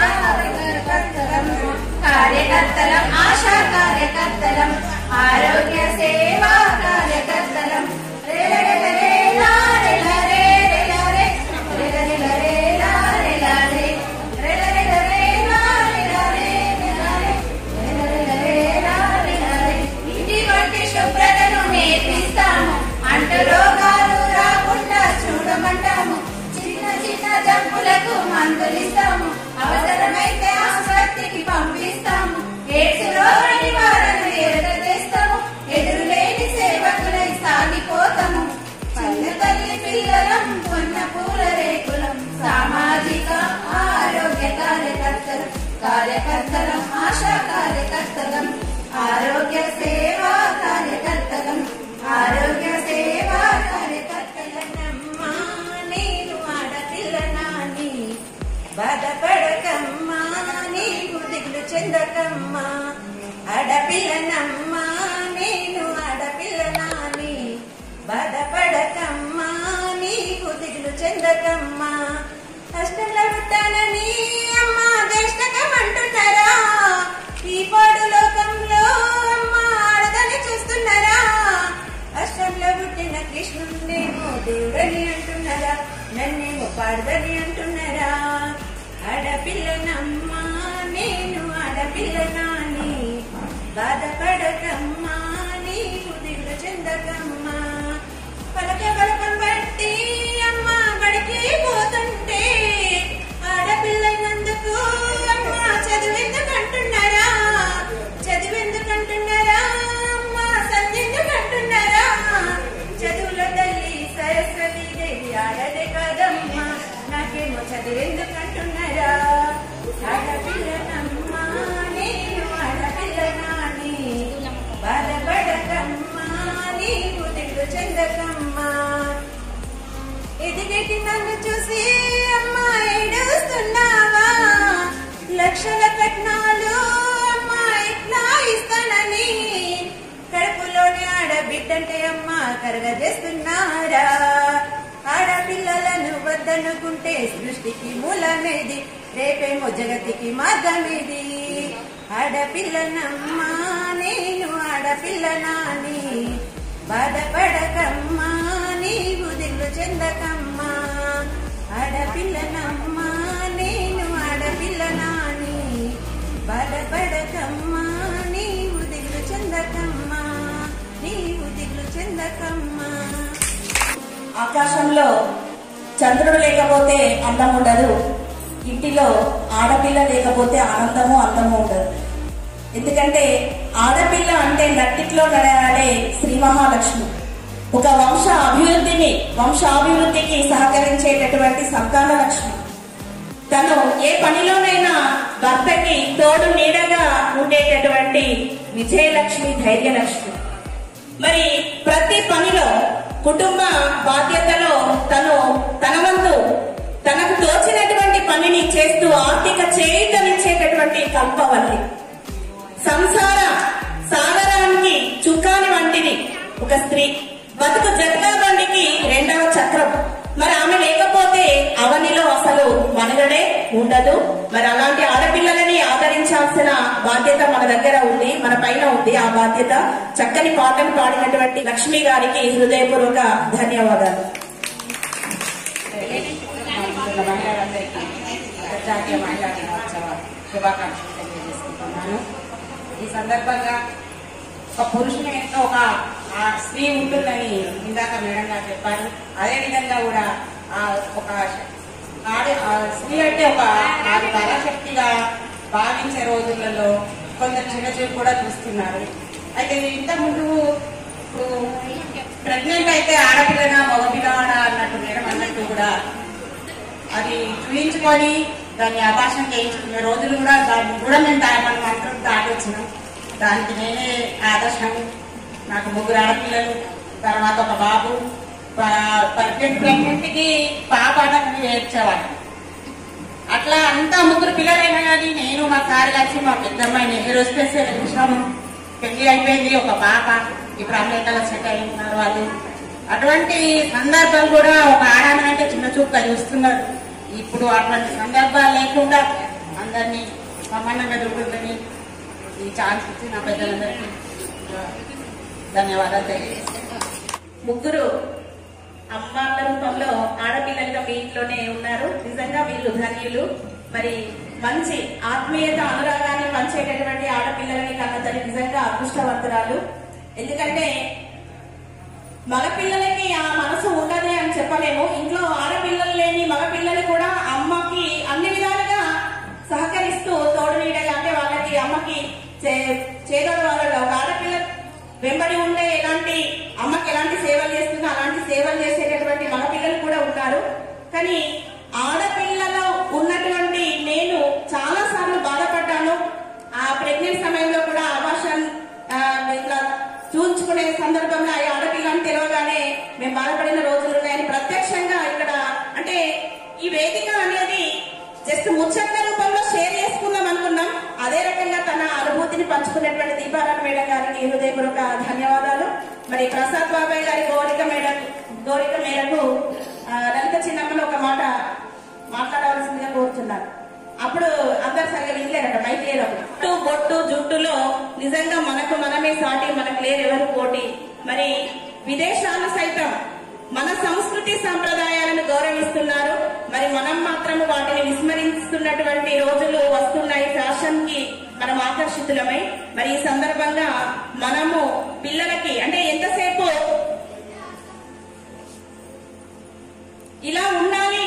కార్యకర్తలం కార్యకర్తలం ఆశా కార్యకర్తలం ఆరోగ్య సేవా కార్యకర్తలం రెలరెలరేలా రెలరే రెలరే రెలరెలరేలా రెలరే రెలరెలరేలా రెలరే రెలరే రెలరెలరేలా రెలరే ఇంటి వంటి శుభ్రతను నేర్పిస్తాము అంటు రోగాలు రాకుండా కార్యకర్తలం ఆశా కార్యకర్తలం ఆరోగ్య సేవా కార్యకర్తలం ఆరోగ్య సేవా కార్యకర్తలనమ్మా నేను ఆడపిల్లనాని బాధపడకమ్మా నీకు దిగులు చెందకమ్మా ఆడపిల్లనమ్మా నేను ఆడపిల్లనాని బాధపడకమ్మా నీకు దిగులు చెందకమ్మా కష్టంలో పుట్టానని అమ్మా దేశకమంటున్నారా ఈ పాడు లోకంలో అమ్మా ఆడదని చూస్తున్నారా కష్టంలో పుట్టిన కృష్ణుడేమో దేవుడని అంటున్నారా నన్నేమో పాడదని అంటున్నారా ఆడపిల్లనమ్మా నేను ఆడపిల్లనాని బాధపడకమ్మా నీకు దిగులు చెందకమ్మా పలక బలపం బట్టి అమ్మ బడికి పోతుంటే ఆడపిల్లైనందుకు అమ్మ చదివెందుకంటున్నారా చదివెందుకంటున్నారా అమ్మ సంధ్యెందుకంటున్నారా చదువుల తల్లి సరస్వతి దేవి ఆడదే కాదమ్మా నాకేమో చదివెందుకంటున్నారా ఆడపిల్లనమ్మా నేను ఆడపిల్లనాని బాధపడకమ్మా నీకు దిగులు చెందకమ్మా ఎదిగేటి నన్ను చూసి అమ్మా ఏడుస్తున్నావా లక్షల కట్నాలు అమ్మా ఇట్లా ఇస్తానని కడుపులోని ఆడబిడ్డంటే అమ్మా కరగజేస్తున్నారా ఆడపిల్లలను వద్దనుకుంటే సృష్టికి మూలమేది రేపేమో జగతికి మార్గమేది ఆడపిల్లనమ్మా నేను ఆడపిల్లనాని బాధపడకమ్మా నీవు దిగులు చెందకమ్మా ఆడపిల్లనమ్మా నేను ఆడపిల్లనాని బాధపడకమ్మా నీవు దిగులు చెందకమ్మా నీవు దిగులు చెందకమ్మా ఆకాశంలో చంద్రుడు లేకపోతే అందం ఉండదు ఇంటిలో ఆడపిల్ల లేకపోతే ఆనందము అందము ఉండదు ఎందుకంటే ఆడపిల్ల అంటే నట్టిట్లో నడయాడే శ్రీ మహాలక్ష్మి ఒక వంశ అభివృద్ధిని వంశాభివృద్ధికి సహకరించేటటువంటి సంతాన లక్ష్మి తను ఏ పనిలోనైనా భర్తకి తోడు నీడగా ఉండేటటువంటి విజయలక్ష్మి ధైర్యలక్ష్మి మరి ప్రతి పనిలో కుటుంబ బాధ్యతలో తను తన వంతు తనకు తోచినటువంటి పనిని చేస్తూ ఆర్థిక చేయుతనిచ్చేటటువంటి కల్పవల్లి సంసార సాగరానికి చుక్కాని వంటిది ఒక స్త్రీ బతుకు జట్లా బండికి రెండవ చక్రం మరి ఆమె లేకపోతే అవనిలో అసలు మనుగడే ఉండదు మరి అలాంటి ఆడపిల్లలని ఆదరించాల్సిన బాధ్యత మన దగ్గర ఉంది మన పైన ఉంది ఆ బాధ్యత చక్కని పాటలు పాడినటువంటి లక్ష్మి గారికి హృదయపూర్వక ధన్యవాదాలు ఉన్న మహిళలందరికీ అంతర్జాతీయ మహిళా దినోత్సవ శుభాకాంక్షలు తెలియజేసుకుంటున్నాను ఈ సందర్భంగా ఒక పురుషుని వెనుక ఒక ఆ స్త్రీ ఉంటుందని ఇందాక మేడం గారు చెప్పారు అదే విధంగా కూడా ఆ ఒక ఆడ- ఆ స్త్రీ అంటే ఒక ఆది పరాశక్తిగా భావించే రోజులలో కొందరు చిన్న చూపు కూడా చూస్తున్నారు అయితే ఇంత ముందు ఇప్పుడు ప్రెగ్నెంట్ అయితే ఆడపిల్లనా మగపిల్లవాడా అన్నట్టు మేడం అన్నట్టు కూడా అది చూయించుకొని దాన్ని అభాషణ చేయించుకునే రోజులు కూడా దాన్ని కూడా మేము దా- మన మంత్రం దాటొచ్చినాం దానికి నేనే ఆదర్శం నాకు ముగ్గురు ఆడపిల్లలు తర్వాత ఒక బాబు ప్రెగ్నెంట్ ప్రెగ్నెంట్కి పాప అనగానే ఏడ్చేవాడు అట్లా అంతా ముగ్గురు పిల్లలైనా కానీ నేను మా సార్ కలిసి మా పెద్దమ్మాయిని ఏరోస్పేస్ చూసినాము పెళ్లి అయిపోయింది ఒక పాప ఇప్పుడు అమెరికాలో సెట్ అయి ఉన్నారు వాళ్ళు అటువంటి సందర్భాలు కూడా ఒక ఆడామని అంటే చిన్న చూపుగా చూస్తున్నారు ఇప్పుడు అటువంటి సందర్భాలు లేకుండా అందరినీ సమానంగా చూపుతుందని ఈ ఛాన్స్ ఇచ్చి నా పెద్దలందరికీ ధన్యవాదాలు తెలియజేస్తాను ముగ్గురు అమ్మాళ్ళ రూపంలో ఆడపిల్లలుగా మీ ఇంట్లోనే ఉన్నారు నిజంగా వీళ్ళు ధన్యులు మరి మంచి ఆత్మీయత అనురాగాన్ని పంచేటటువంటి ఆడపిల్లలని కన్న తల్లి నిజంగా అదృష్టవంతురాలు ఎందుకంటే మగపిల్లలకి ఆ మనసు ఉండదే అని చెప్పలేము ఇంట్లో ఆడపిల్లలు లేని మగపిల్లలు కూడా అమ్మకి అన్ని విధాలుగా సహకరిస్తూ తోడు నీడగా అంటే వాళ్ళకి అమ్మకి చే- చేదోడు వాళ్ళు ఒక ఆడపిల్ల వెంబడి ఉండే ఎలాంటి అమ్మకి ఎలాంటి సేవలు చేస్తుందో అలాంటి సేవలు చేసేటటువంటి మగపిల్లలు కూడా ఉన్నారు కానీ ఆడపిల్లలో ఉన్నటువంటి నేను చాలా సార్లు బాధపడ్డ సందర్భంలో ఆ ఆడపిల్ల అని తెలియగానే మేము బాధపడిన రోజులు ఉన్నాయని ప్రత్యక్షంగా ఇక్కడ అంటే ఈ వేదిక అనేది జస్ట్ ముచ్చట్ల రూపంలో షేర్ చేసుకుందాం అనుకున్నాం అదే రకంగా తన అనుభూతిని పంచుకున్నటువంటి దీపారాయణ మేడం గారికి హృదయపూర్వక ధన్యవాదాలు మరి ప్రసాద్ బాబాయ్ గారి కోరిక మేరకు కోరిక మేరకు ఆ, లలిత చిన్నమ్మలో ఒక మాట మాట్లాడవలసిందిగా కోరుతున్నారు అప్పుడు అందరు సరిగా వినలేరట మైక్ లేదు అప్పుడు బొట్టు జుట్టులో నిజంగా మనకు మనమే సాటి మనకు లేరు ఎవరు పోటీ మరి విదేశాలు సైతం మన సంస్కృతి సంప్రదాయాలను గౌరవిస్తున్నారు మరి మనం మాత్రం వాటిని విస్మరిస్తున్నటువంటి రోజులు వస్తున్నాయి ఫ్యాషన్ కి మనం ఆకర్షితులమై మరి ఈ సందర్భంగా మనము పిల్లలకి అంటే ఎంతసేపు ఇలా ఉండాలి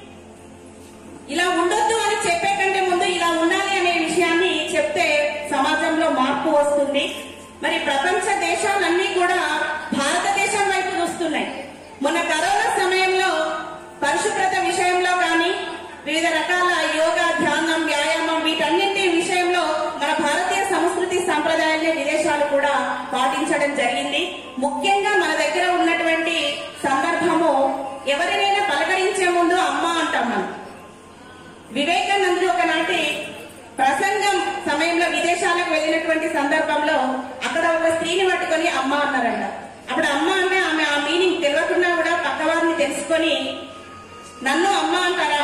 ఇలా ఉండొద్దు అని చెప్పే కంటే ముందు ఇలా ఉండాలి అనే విషయాన్ని చెప్తే సమాజంలో మార్పు వస్తుంది మరి ప్రపంచ దేశాలన్నీ కూడా భారతదేశం వైపు చూస్తున్నాయి మొన్న కరోనా సమయంలో పరిశుభ్రత విషయంలో కానీ వివిధ రకాల యోగా ధ్యానం వ్యాయామం వీటన్నింటి విషయంలో మన భారతీయ సంస్కృతి సంప్రదాయాన్ని విదేశాలు కూడా పాటించడం జరిగింది ముఖ్యంగా మన దగ్గర ఉన్నటువంటి సందర్భము ఎవరినైనా పలకరించే ముందు అమ్మ అంటాం మనం వివేకానందుడు ఒకనాటి ప్రసంగం సమయంలో విదేశాలకు వెళ్ళినటువంటి సందర్భంలో అక్కడ ఒక స్త్రీని పట్టుకొని అమ్మ అన్నారంట అప్పుడు అమ్మ అంటే ఆమె ఆ మీనింగ్ తెలియకుండా కూడా పక్కవారిని తెలుసుకొని నన్ను అమ్మ అంటారా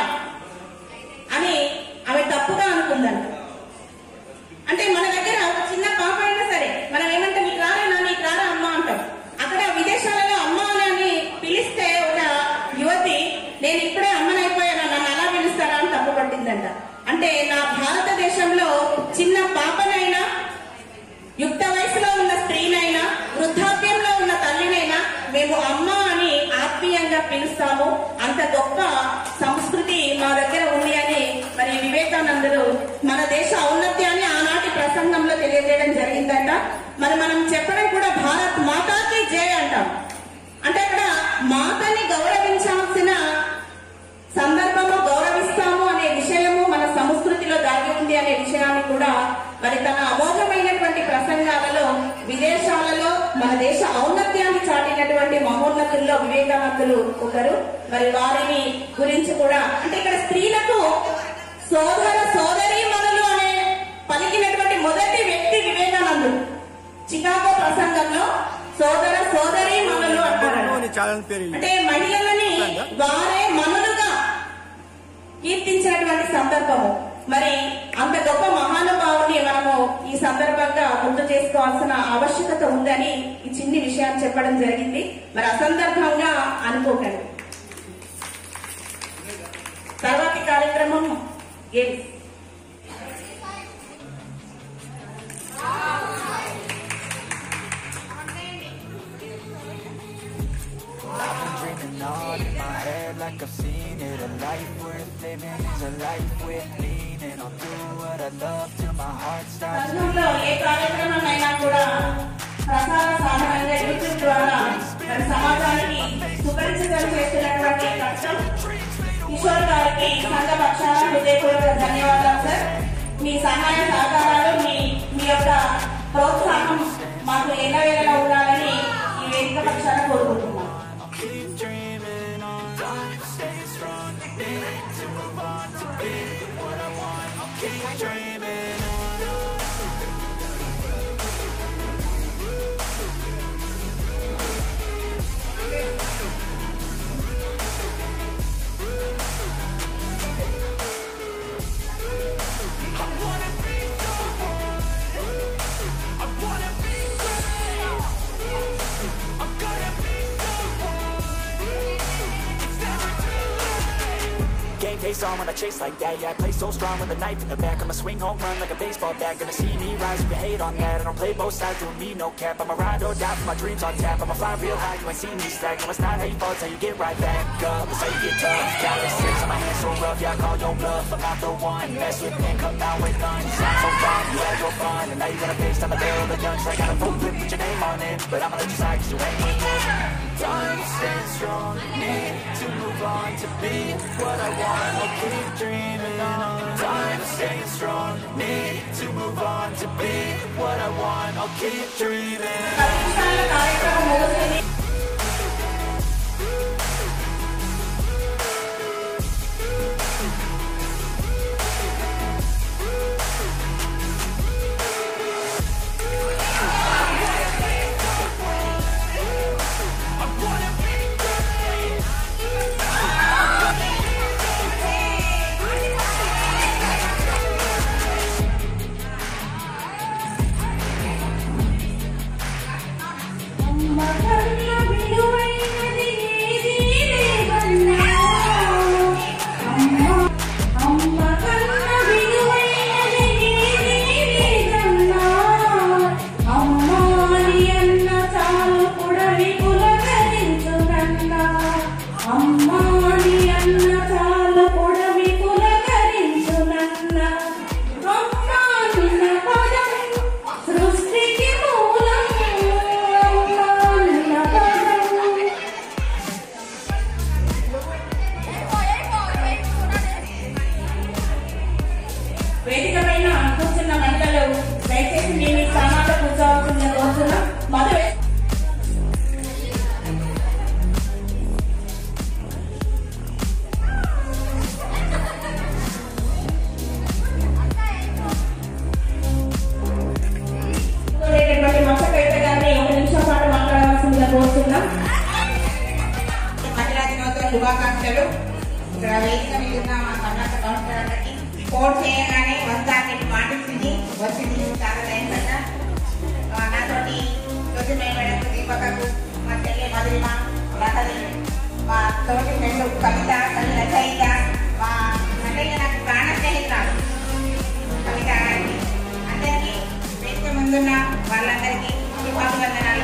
అని ఆమె తప్పుగా అనుకుందంట అంటే మన దగ్గర ఒక చిన్న పాప అయినా సరే మనం ఏమంటే మీకు రారా నా నీకు రారా అమ్మ అంటాం అక్కడ విదేశాలలో అమ్మ అని పిలిస్తే ఒక యువతి నేను ఇప్పుడే అమ్మనైపోయాను నన్ను అలా పిలుస్తారా అని తప్పు పట్టిందంట అంటే నా భారతదేశంలో చిన్న పాపనైనా యుక్త వయసులో ఉన్న స్త్రీనైనా వృద్ధాప్యంలో ఉన్న తల్లినైనా మేము అమ్మ అని ఆత్మీయంగా పిలుస్తాము అంత గొప్ప సంస్కృతి మా దగ్గర ఉంది అని మరి వివేకానందుడు మన దేశ ఔన్నత్యాన్ని ఆనాటి ప్రసంగంలో తెలియజేయడం జరిగిందట మరి మనం చెప్పడం కూడా భారత్ మాతాకి జయ అంటాం అంటే అక్కడ మాతని గౌరవించాల్సిన సందర్భము గౌరవిస్తాము అనే విషయము మన సంస్కృతిలో దాగి ఉంది అనే విషయాన్ని కూడా మరి తన అమోఘమైనటువంటి ప్రసంగాలలో విదేశాలలో మన దేశ ఔన్నత్యాన్ని చాటినటువంటి మహోన్నతుల్లో వివేకానందులు ఒకరు మరి వారిని గురించి కూడా అంటే ఇక్కడ స్త్రీలకు సోదర సోదరి మనులు అనే పలికినటువంటి మొదటి వ్యక్తి వివేకానందుడు చికాగో ప్రసంగంలో సోదర సోదరి మనులు అంటారు అంటే మహిళలని వారే మనులుగా కీర్తించినటువంటి సందర్భము మరి అంత గొప్ప మహానుభావుని మనము ఈ సందర్భంగా గుర్తు చేసుకోవాల్సిన ఆవశ్యకత ఉందని ఈ చిన్ని విషయాన్ని చెప్పడం జరిగింది మరి అసందర్భంగా అనుకోకండి తర్వాతి కార్యక్రమం games Dreaming on in my head like I've seen it A life worth living is a life with meaning I'll do what I love till my heart stops సంఘంలో ఏ కార్యక్రమం అయినా కూడా ప్రసార సాధనంగా యూట్యూబ్ ద్వారా మరి సమాజానికి సుపరిచితం చేస్తున్నటువంటి కష్టం కిషోర్ గారికి సంఘ పక్షాన హృదయపూర్వక ధన్యవాదాలు సార్ మీ సహాయ సహకారాలు మీ మీ యొక్క ప్రోత్సాహం మాకు ఎన్నవేళలా ఉండాలని ఈ వేదిక పక్షాన కోరుకుంటున్నాం Keep dreaming on, stay strong Need to move on to be what I want I'll keep dreaming on Game face on when I chase like that Yeah, I play so strong with a knife in the back I'ma swing home run like a baseball bat Gonna see me rise, you can hate on that I don't play both sides, doing me no cap I'ma ride or die for my dreams on tap I'ma fly real high, you ain't seen me stack No, it's not how you fall, it's how you get right back up It's how you get tough, callous six on my hands so rough, yeah, I call your bluff. I'm not the one, mess with me and come out with none. Sound so fun, yeah, you're fun. And now you got a face, time to bail the guns. I got a full clip, put your name on it. But I'ma let you slide, cause you ain't with it. Time stands strong, need to move on to be what I want. I'll keep dreaming on. Time staying strong, need to move on to be what I want. I'll keep dreaming. పది నిమిషాల కార్యక్రమం ముగిసింది అమ్మాని అన్న చాలు పొడవి పులకరించునన్న అమ్మా నిన్న పదం సృష్టికి మూలం అమ్మా నిన్న పదం వేదిక పైన కూర్చున్న మహిళలు దయచేసి మీ మీ స్థానాల్లో కూర్చోవాల్సిందిగా కోరుతున్నాం మొదలు ఉండేటటువంటి మత్స్య కవిత గారిని ఒక నిమిషం పాటు మాట్లాడవలసిందిగా కోరుతున్నాం మహిళా దినోత్సవ శుభాకాంక్షలు ఇక్కడ వేదిక మీద ఉన్న మా కర్ణాటక కౌన్సిలర్లకి ఫోన్ చేయగానే వస్తా అని మాటించింది వచ్చింది చాలా థ్యాంక్స్ అక్క ఆ, నాతోటి జ్యోతిమయ మేడం దీపకకు మా చెల్లి మధురిమ లహరి మా తోటి ఫ్రెండ్ కవిత కవి రచయిత మా అంటే ఇక నాకు ప్రాణ స్నేహితురాలు కవిత గారికి అందరికీ వేదిక ముందున్న వాళ్ళందరికీ శుభాభివందనాలు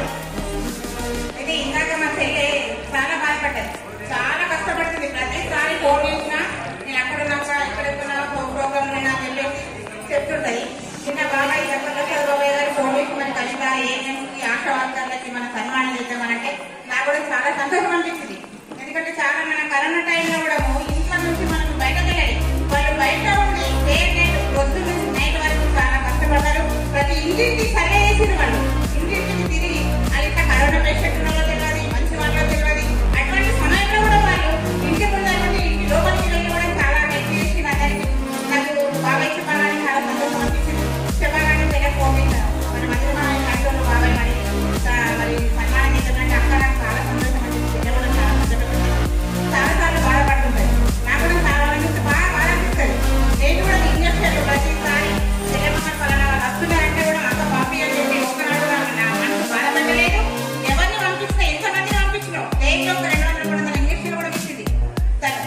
అయితే ఇందాక మా చెల్లి చాలా బాధపడ్డది చాలా కష్టపడుతుంది ప్రతిసారి ఫోన్ చేసినా నేను అక్కడ ఉన్నాక ఇక్కడ ఉన్నా ప్రోగ్రామ్ నాకు వెళ్ళేసి చెప్తుంటది చిన్న బాబాయ్ చెప్పలేదు బాబాయ్ గారు ఫోన్ చేసి మన కవిత ఏజెన్సీ ఆశా వర్గాలకి మన సన్మానం చేద్దామనంటే నాకు కూడా చాలా సంతోషం అనిపించింది ఎందుకంటే చాలా మన కరోనా టైంలో కూడా ఇంట్లో నుంచి మనం బయటకు వెళ్ళాలి వాళ్ళు బయట ఉండి డే నైట్ పొద్దు నుంచి నైట్ వరకు చాలా కష్టపడ్డారు ప్రతి ఇంటింటి సర్వే చేసింది వాళ్ళు ఇంటింటికి తిరిగి అది ఇట్లా కరోనా పేషెంట్ ఉన్నదో తెలియదు మంచి వాళ్ళో తెలియదు అటువంటి సమయంలో కూడా వాళ్ళు ఇంటి ముందు అటువంటి ఇంటి లోపలికి వెళ్ళి కూడా చాలా హెల్ప్ చేసి అందరికి నాకు బాబాయ్ చెప్పాలని చాలా సంతోషం అనిపించింది చెప్పాలని తెలియ పోపించారు మన మధ్య మన కంట్రోల్ బాబాయ్ మరి ఇంకా మరి సన్మానం చేద్దామంటే అక్క నాకు చాలా సంతోషం అనిపించింది బిడ్డ కూడా చాలా సంతోషం చాలా సార్లు బాధపడుతుంటాయి నాకు కూడా చాలా అనిపిస్తుంది బాగా బాధ అనిపిస్తుంది నేను కూడా ఇంజక్షన్ ప్రతిసారి తెలియకుండా పలానా వాళ్ళు వస్తున్నారంటే కూడా అక్క పంపి అని చెప్పి ఒక్కనాడు కూడా నా మనసు బాధపడలేదు ఎవరిని పంపించినా ఎంతమందిని పంపించినావు డైలీ ఒక రెండు వందల మూడు వందల ఇంజక్షన్ కూడా ఇచ్చింది తను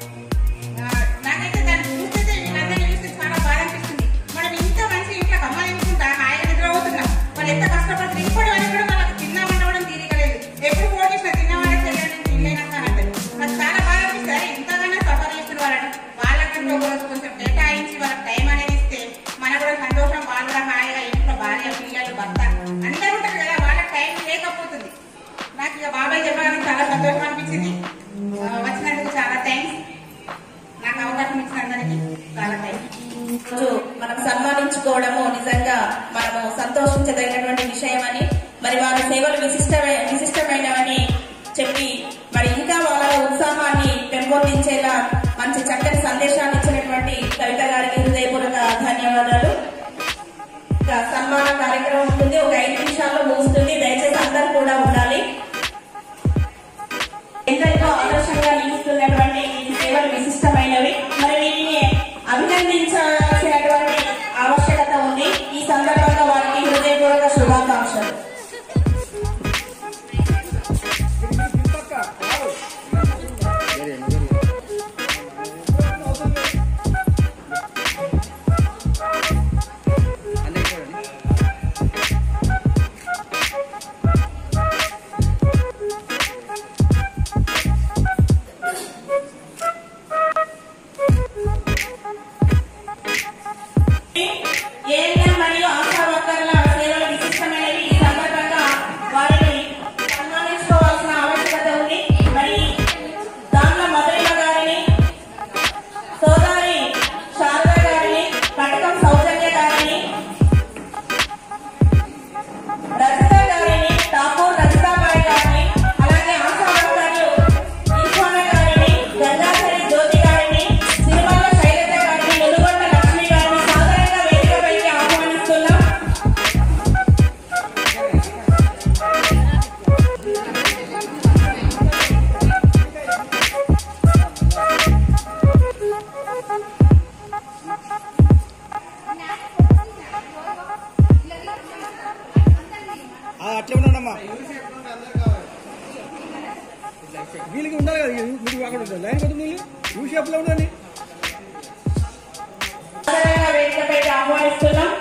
ఆ, నాకైతే దాన్ని చూస్తే వీళ్ళందరినీ చూస్తే చాలా బాధ అనిపిస్తుంది మనం ఇంత మంచి ఇంట్లో గమనించుకుంటా హాయిగా నిద్రపోతున్నాం వాళ్ళు ఎంత కష్టపడుతుంది ఇప్పటి వరకు కూడా వాళ్ళకి తిన్నామన్నా కూడా తీరికలేదు ఎప్పుడు ఫోన్ చేసినా తిన్నామన్నా తెలియదు నేను తినలేనక్క అని అంటారు నాకు చాలా బాధ అనిపిస్తుంది అరే ఇంతగానే సఫర్ చేస్తున్న వాళ్ళని వాళ్ళకంటూ ఒక రోజు కొంచెం కేటాయించి వాళ్ళకి టైం అనేది ఇస్తే మనకు కూడా సంతోషం వాళ్ళు కూడా హాయిగా ఇంట్లో భార్య పిల్లలు భర్త అందరూ ఉంటారు కదా వాళ్ళకి టైం లేకపోతుంది నాకు ఇక బాబాయ్ చెప్పగానే చాలా సంతోషం అనిపించింది ఆ, వచ్చినందుకు చాలా థ్యాంక్స్ నాకు అవకాశం ఇచ్చిన అందరికీ చాలా థ్యాంక్స్ రోజు మనం సన్మానించుకోవడము నిజంగా మనము సంతోషించదగినటువంటి విషయం అని మరి వారి సేవలు విశిష్టమే విశిష్టమైనవని చెప్పి మరి ఇంకా వాళ్ళ ఉత్సాహాన్ని పెంపొందించేలా మంచి చక్కని సందేశాన్ని ఇచ్చినటువంటి కవిత గారికి హృదయపూర్వక ధన్యవాదాలు ఇంకా సన్మాన కార్యక్రమం ఉంటుంది ఒక ఐదు నిమిషాల్లో ముగుస్తుంది దయచేసి అందరూ కూడా ఉండాలి ఎంతైనా ఆదర్శంగా నిలుస్తున్నటువంటి ఈ సేవలు విశిష్టమైనవి మరి వీటిని అభినందించాల్సినటువంటి ఆవశ్యకత ఉంది ఈ సందర్భంగా వారికి హృదయపూర్వక శుభాకాంక్షలు చెప్పలేవు నేను సాధారణంగా వేదికపైకి ఆహ్వానిస్తున్నాం